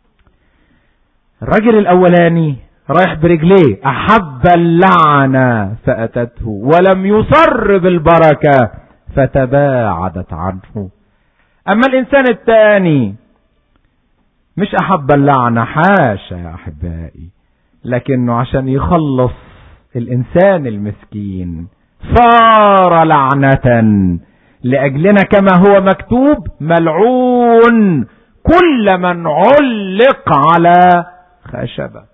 الرجل الاولاني رايح برجليه احب اللعنه فاتته ولم يصر بالبركه فتباعدت عنه اما الانسان الثاني مش احب اللعنه حاشا يا احبائي لكنه عشان يخلص الانسان المسكين صار لعنه لاجلنا كما هو مكتوب ملعون كل من علق على خشبه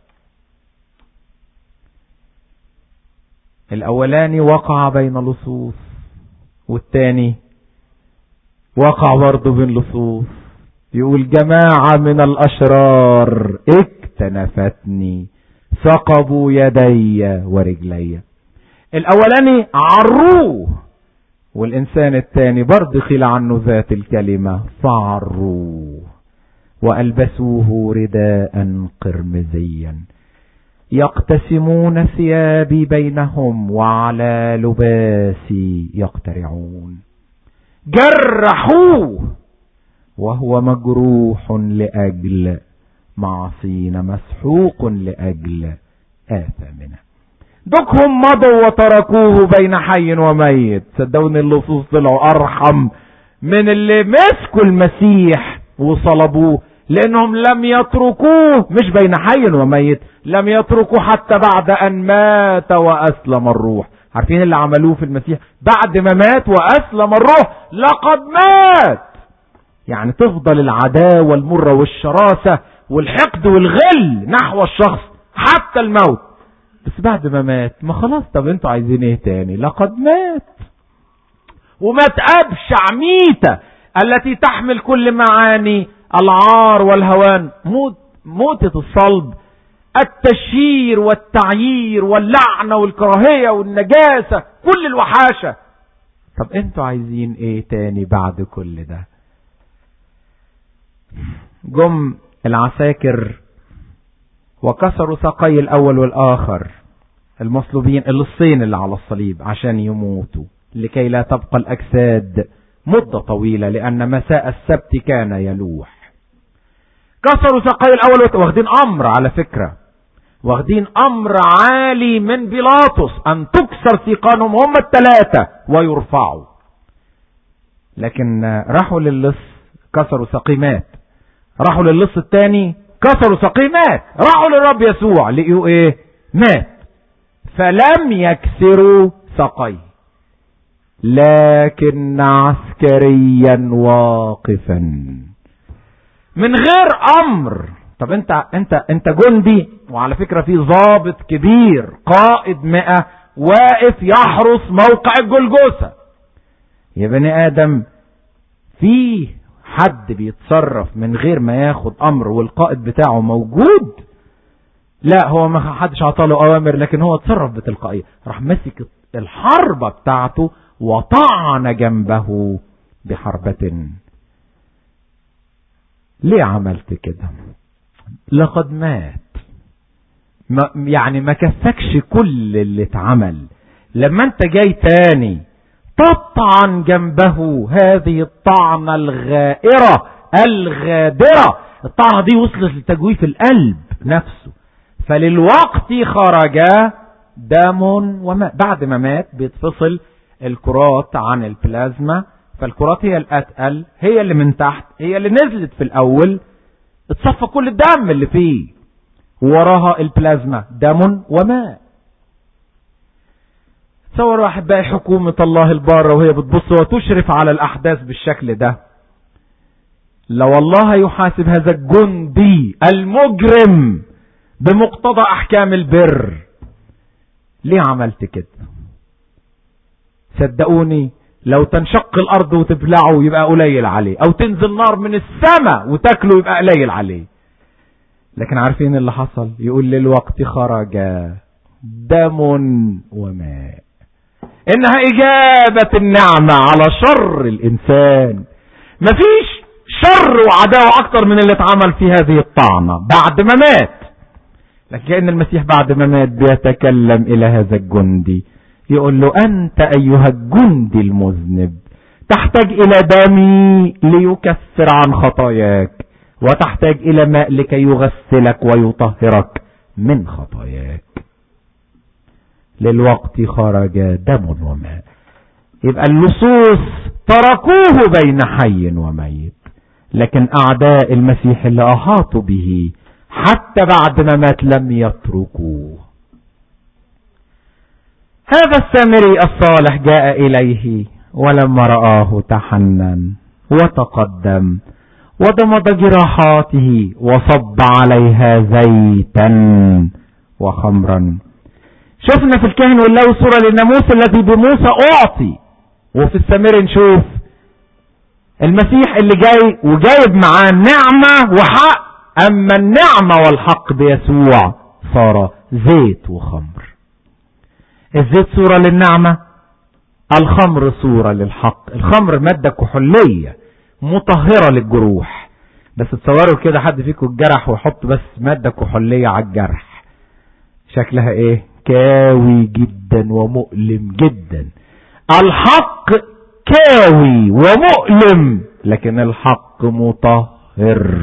الاولاني وقع بين لصوص والتاني وقع برضه بين لصوص يقول جماعة من الاشرار اكتنفتني ثقبوا يدي ورجلي الاولاني عروه والانسان الثاني برضه خيل عنه ذات الكلمة فعروه والبسوه رداء قرمزيا يقتسمون ثيابي بينهم وعلى لباسي يقترعون جرحوه وهو مجروح لأجل معصين مسحوق لأجل آثامنا دكهم مضوا وتركوه بين حي وميت صدقوني اللصوص طلعوا أرحم من اللي مسكوا المسيح وصلبوه لانهم لم يتركوه مش بين حي وميت لم يتركوه حتى بعد ان مات واسلم الروح عارفين اللي عملوه في المسيح بعد ما مات واسلم الروح لقد مات يعني تفضل العداوة المرة والشراسة والحقد والغل نحو الشخص حتى الموت بس بعد ما مات ما خلاص طب انتوا عايزين ايه تاني لقد مات ومات ابشع ميتة التي تحمل كل معاني العار والهوان موت موتة الصلب التشهير والتعيير واللعنة والكراهية والنجاسة كل الوحاشة طب انتوا عايزين ايه تاني بعد كل ده جم العساكر وكسروا ساقي الاول والاخر المصلوبين اللصين اللي على الصليب عشان يموتوا لكي لا تبقى الاجساد مدة طويلة لان مساء السبت كان يلوح كسروا ساقي الاول واخدين امر على فكرة واخدين امر عالي من بيلاطس ان تكسر سيقانهم هم الثلاثة ويرفعوا لكن راحوا للص كسروا سقيمات راحوا للص الثاني كسروا سقيمات راحوا للرب يسوع لقيوا ايه مات فلم يكسروا سقيه لكن عسكريا واقفا من غير امر طب انت انت انت جندي وعلى فكرة في ضابط كبير قائد مئة واقف يحرس موقع الجلجوسة يا بني ادم في حد بيتصرف من غير ما ياخد امر والقائد بتاعه موجود لا هو ما حدش عطاله اوامر لكن هو اتصرف بتلقائية راح مسك الحربة بتاعته وطعن جنبه بحربة ليه عملت كده لقد مات ما يعني ما كفكش كل اللي اتعمل لما انت جاي تاني تطعن جنبه هذه الطعنة الغائرة الغادرة الطعنة دي وصلت لتجويف القلب نفسه فللوقت خرج دم وماء بعد ما مات بيتفصل الكرات عن البلازما فالكرات هي الاتقل هي اللي من تحت هي اللي نزلت في الاول اتصفى كل الدم اللي فيه وراها البلازما دم وماء تصوروا احبائي حكومة الله البارة وهي بتبص وتشرف على الاحداث بالشكل ده لو الله يحاسب هذا الجندي المجرم بمقتضى احكام البر ليه عملت كده صدقوني لو تنشق الارض وتبلعه يبقى قليل عليه او تنزل نار من السماء وتاكله يبقى قليل عليه لكن عارفين اللي حصل يقول للوقت خرج دم وماء انها اجابة النعمة على شر الانسان مفيش شر وعداوة اكتر من اللي اتعمل في هذه الطعنة بعد ما مات لكن كأن المسيح بعد ما مات بيتكلم الى هذا الجندي يقول له انت ايها الجندي المذنب تحتاج الى دمي ليكفر عن خطاياك وتحتاج الى ماء لكي يغسلك ويطهرك من خطاياك للوقت خرج دم وماء يبقى اللصوص تركوه بين حي وميت لكن اعداء المسيح اللي احاطوا به حتى بعد ما مات لم يتركوه هذا السامري الصالح جاء اليه ولما رآه تحنن وتقدم وضمد جراحاته وصب عليها زيتا وخمرا شفنا في الكهن والله صورة للناموس الذي بموسى أعطي وفي السامري نشوف المسيح اللي جاي وجايب معاه نعمة وحق أما النعمة والحق بيسوع صار زيت وخمر الزيت صورة للنعمة الخمر صورة للحق الخمر مادة كحولية مطهرة للجروح بس تصوروا كده حد فيكم الجرح ويحط بس مادة كحولية على الجرح شكلها ايه كاوي جدا ومؤلم جدا الحق كاوي ومؤلم لكن الحق مطهر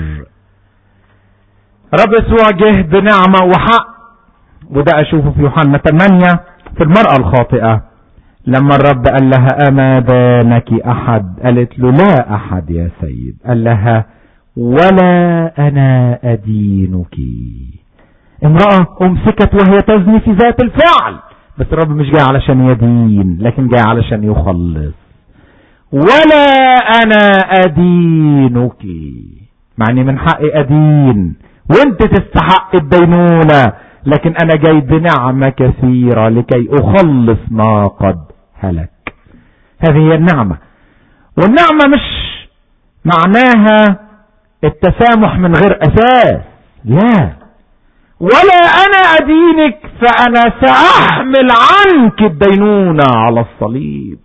رب يسوع جه بنعمة وحق وده اشوفه في يوحنا 8 في المرأة الخاطئة لما الرب قال لها اما بانك احد قالت له لا احد يا سيد قال لها ولا انا ادينك امرأة امسكت وهي تزني في ذات الفعل بس الرب مش جاي علشان يدين لكن جاي علشان يخلص ولا انا ادينك معني من حقي ادين وانت تستحق الدينونة لكن انا جاي بنعمة كثيرة لكي اخلص ما قد هلك هذه هي النعمة والنعمة مش معناها التسامح من غير اساس لا ولا انا ادينك فانا ساحمل عنك الدينونة على الصليب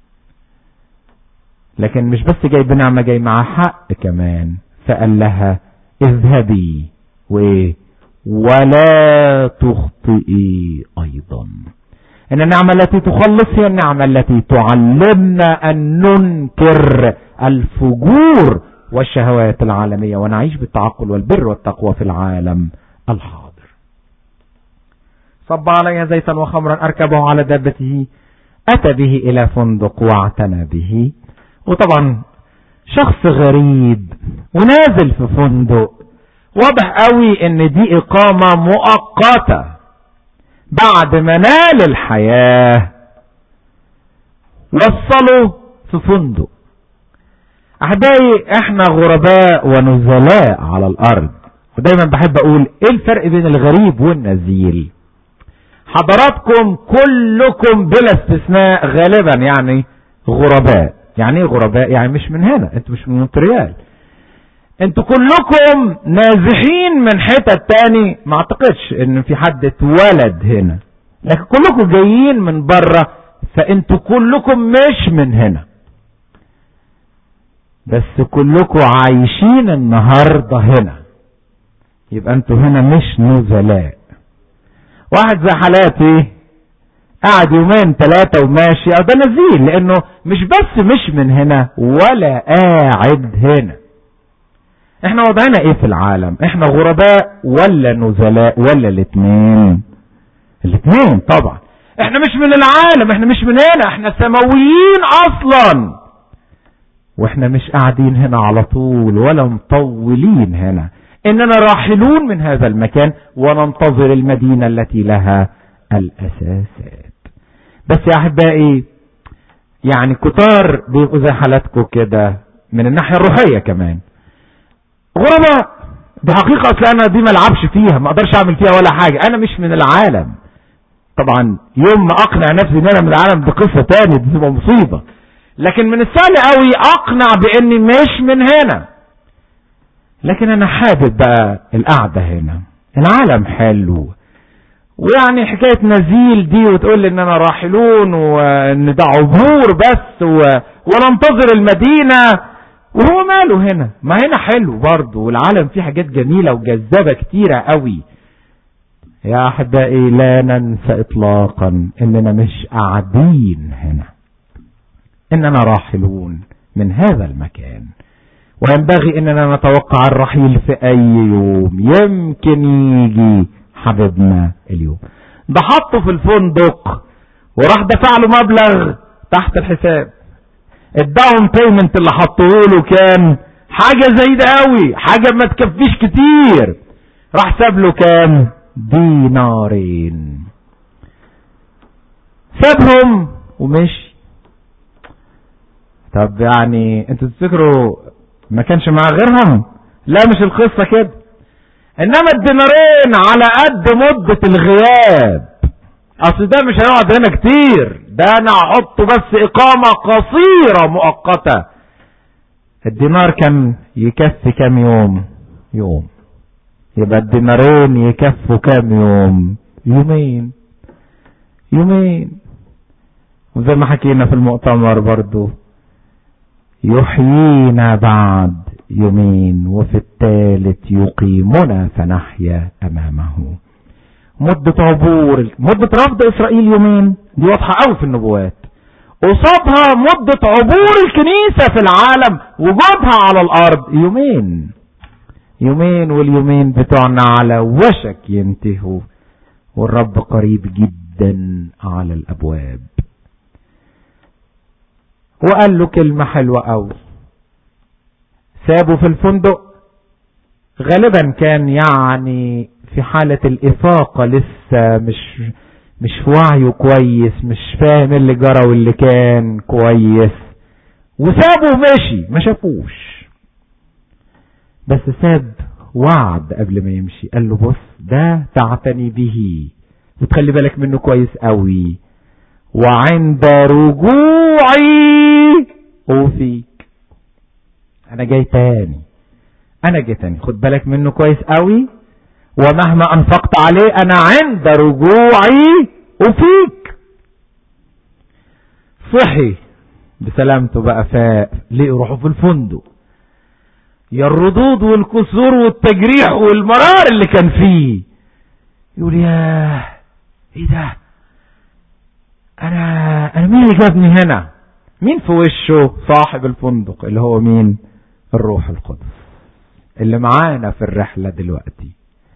لكن مش بس جاي بنعمة جاي مع حق كمان فقال لها اذهبي وايه ولا تخطئي ايضا ان النعمة التي تخلص هي النعمة التي تعلمنا ان ننكر الفجور والشهوات العالمية ونعيش بالتعقل والبر والتقوى في العالم الحاضر صب عليها زيتا وخمرا اركبه على دابته اتى به الى فندق واعتنى به وطبعا شخص غريب ونازل في فندق واضح قوي ان دي اقامة مؤقتة بعد ما نال الحياة وصلوا في فندق احبائي احنا غرباء ونزلاء على الارض ودايما بحب اقول ايه الفرق بين الغريب والنزيل حضراتكم كلكم بلا استثناء غالبا يعني غرباء يعني ايه غرباء يعني مش من هنا انتوا مش من مونتريال انتوا كلكم نازحين من حتة تاني ما اعتقدش ان في حد اتولد هنا لكن كلكم جايين من بره فانتوا كلكم مش من هنا بس كلكم عايشين النهاردة هنا يبقى انتوا هنا مش نزلاء واحد زي حالاتي قاعد يومين ثلاثة وماشي او ده نزيل لانه مش بس مش من هنا ولا قاعد هنا احنا وضعنا ايه في العالم احنا غرباء ولا نزلاء ولا الاثنين الاثنين طبعا احنا مش من العالم احنا مش من هنا احنا سماويين اصلا واحنا مش قاعدين هنا على طول ولا مطولين هنا اننا راحلون من هذا المكان وننتظر المدينة التي لها الاساسات بس يا احبائي يعني كتار بيبقوا زي حالاتكم كده من الناحية الروحية كمان غرباء دي حقيقة اصل انا دي ما العبش فيها ما اقدرش اعمل فيها ولا حاجة انا مش من العالم طبعا يوم ما اقنع نفسي ان انا من العالم دي قصة تاني دي تبقى مصيبة لكن من السهل قوي اقنع باني مش من هنا لكن انا حابب بقى القعدة هنا العالم حلو ويعني حكاية نزيل دي وتقول لي ان انا راحلون وان ده عبور بس و... وننتظر المدينة وهو ماله هنا ما هنا حلو برضه والعالم فيه حاجات جميلة وجذابة كتيرة قوي يا احبائي لا ننسى اطلاقا اننا مش قاعدين هنا اننا راحلون من هذا المكان وينبغي اننا نتوقع الرحيل في اي يوم يمكن يجي حبيبنا اليوم ده حطه في الفندق وراح دفع له مبلغ تحت الحساب الداون بيمنت اللي حطوه له كان حاجة زي ده قوي حاجة ما تكفيش كتير راح ساب له كام دينارين سابهم ومشي طب يعني انتوا تفتكروا ما كانش معاه غيرهم لا مش القصة كده انما الدينارين على قد مدة الغياب اصل ده مش هيقعد هنا كتير ده انا هحطه بس اقامة قصيرة مؤقتة الدينار كان يكفي كام يوم يوم يبقى الدينارين يكفوا كام يوم يومين يومين وزي ما حكينا في المؤتمر برضو يحيينا بعد يومين وفي الثالث يقيمنا فنحيا امامه مدة عبور مدة رفض اسرائيل يومين دي واضحة قوي في النبوات قصادها مدة عبور الكنيسة في العالم وجودها على الارض يومين يومين واليومين بتوعنا على وشك ينتهوا والرب قريب جدا على الابواب وقال له كلمة حلوة قوي سابه في الفندق غالبا كان يعني في حالة الإفاقة لسه مش مش في وعيه كويس مش فاهم اللي جرى واللي كان كويس وسابه ومشي ما شافوش بس ساب وعد قبل ما يمشي قال له بص ده تعتني به وتخلي بالك منه كويس قوي وعند رجوعي اوفيك انا جاي تاني انا جاي تاني خد بالك منه كويس قوي ومهما انفقت عليه انا عند رجوعي اوفيك صحي بسلامته بقى فاق ليه يروحوا في الفندق يا الردود والكسور والتجريح والمرار اللي كان فيه يقول يا ايه ده انا انا مين اللي جابني هنا مين في وشه صاحب الفندق اللي هو مين الروح القدس اللي معانا في الرحلة دلوقتي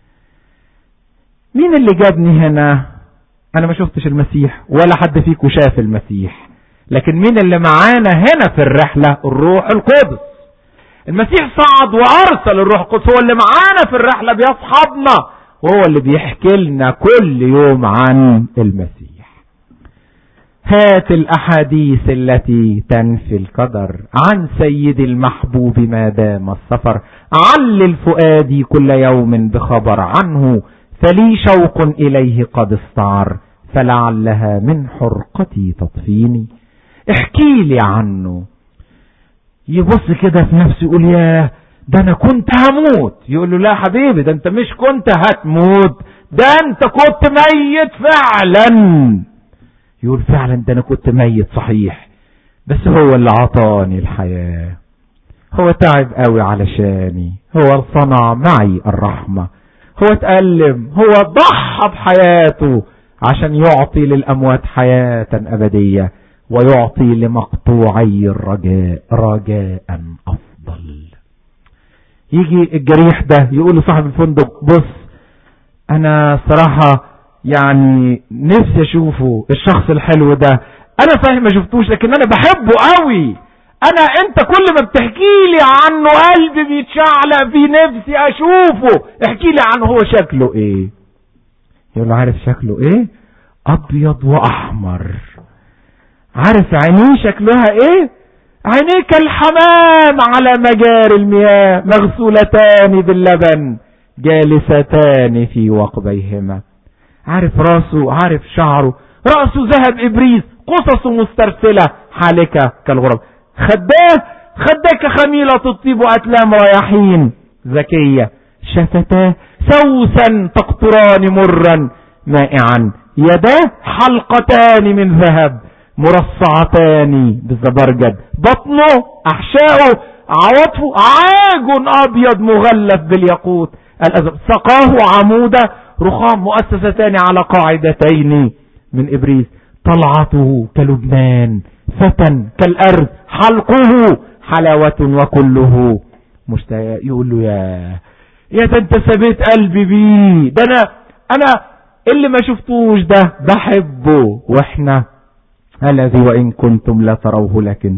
مين اللي جابني هنا انا ما شفتش المسيح ولا حد فيكم شاف المسيح لكن مين اللي معانا هنا في الرحلة الروح القدس المسيح صعد وارسل الروح القدس هو اللي معانا في الرحلة بيصحبنا وهو اللي بيحكي لنا كل يوم عن المسيح هات الاحاديث التي تنفي القدر عن سيد المحبوب ما دام السفر علل فؤادي كل يوم بخبر عنه فلي شوق اليه قد استعر فلعلها من حرقتي تطفيني احكي لي عنه يبص كده في نفسه يقول ياه ده انا كنت هموت يقول له لا حبيبي ده انت مش كنت هتموت ده انت كنت ميت فعلا يقول فعلا ده انا كنت ميت صحيح بس هو اللي عطاني الحياة هو تعب قوي علشاني هو صنع معي الرحمة هو اتألم هو ضحى بحياته عشان يعطي للأموات حياة أبدية ويعطي لمقطوعي الرجاء رجاء أفضل يجي الجريح ده يقول لصاحب الفندق بص أنا صراحة يعني نفسي اشوفه الشخص الحلو ده انا صحيح ما شفتوش لكن انا بحبه قوي انا انت كل ما بتحكي لي عنه قلبي بيتشعلق في نفسي اشوفه احكي لي عنه هو شكله ايه يقول له عارف شكله ايه ابيض واحمر عارف عينيه شكلها ايه عينيه كالحمام على مجاري المياه مغسولتان باللبن جالستان في وقبيهما عارف راسه عارف شعره رأسه ذهب إبريس قصصه مسترسلة حالكة كالغرب خداه خداه كخميلة الطيب وأتلام رياحين ذكية شفتاه سوسا تقطران مرا مائعا يداه حلقتان من ذهب مرصعتان بالزبرجد بطنه أحشاؤه عواطفه عاج أبيض مغلف بالياقوت الأزرق سقاه عمودة رخام مؤسستان على قاعدتين من إبريس طلعته كلبنان فتى كالأرض حلقه حلاوة وكله مشتاق يقول له يا يا ده انت سبيت قلبي بيه ده انا انا اللي ما شفتوش ده بحبه واحنا الذي وان كنتم لا تروه لكن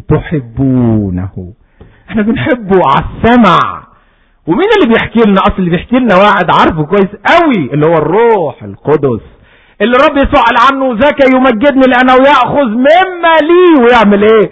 تحبونه احنا بنحبه على السمع ومين اللي بيحكي لنا اصل اللي بيحكي لنا واحد عارفه كويس قوي اللي هو الروح القدس اللي الرب يسوع قال عنه ذاك يمجدني لانه ياخذ مما لي ويعمل ايه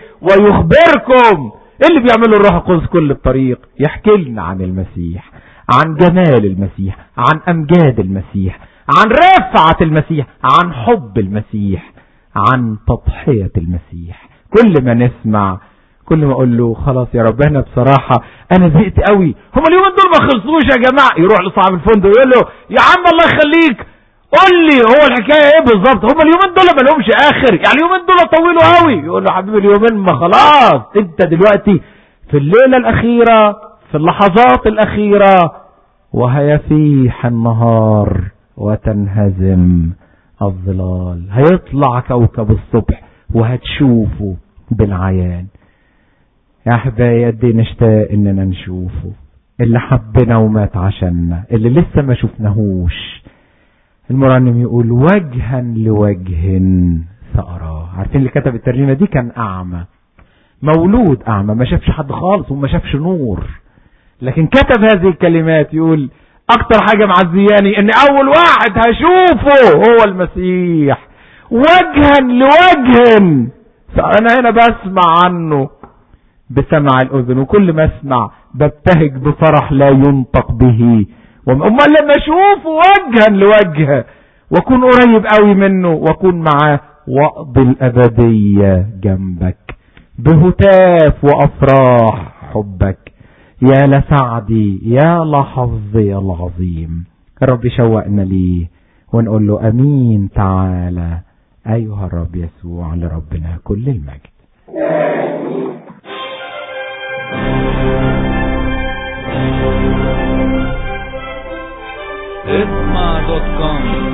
ويخبركم إيه اللي بيعمله الروح القدس كل الطريق يحكي لنا عن المسيح عن جمال المسيح عن امجاد المسيح عن رفعة المسيح عن حب المسيح عن تضحية المسيح كل ما نسمع كل ما اقول له خلاص يا رب انا بصراحة انا زهقت قوي هم اليومين دول ما خلصوش يا جماعة يروح لصاحب الفندق يقول له يا عم الله يخليك قول لي هو الحكاية ايه بالظبط هم اليومين دول ما لهمش اخر يعني اليومين دول طولوا قوي يقول له حبيبي اليومين ما خلاص انت دلوقتي في الليلة الاخيرة في اللحظات الاخيرة وهيفيح النهار وتنهزم الظلال هيطلع كوكب الصبح وهتشوفه بالعيان يا احبائي قد ايه نشتاق اننا نشوفه اللي حبنا ومات عشاننا اللي لسه ما شفناهوش المرنم يقول وجها لوجه سأراه عارفين اللي كتب الترجمة دي كان أعمى مولود أعمى ما شافش حد خالص وما شافش نور لكن كتب هذه الكلمات يقول أكتر حاجة معزياني إن أول واحد هشوفه هو المسيح وجها لوجه أنا هنا بسمع عنه بسمع الأذن وكل ما أسمع ببتهج بفرح لا ينطق به امال لما اشوفه وجها لوجه واكون قريب قوي منه واكون معاه واقضي الابدية جنبك بهتاف وافراح حبك يا لسعدي يا لحظي العظيم الرب شوقنا ليه ونقول له امين تعالى ايها الرب يسوع لربنا كل المجد اسمع دوت كوم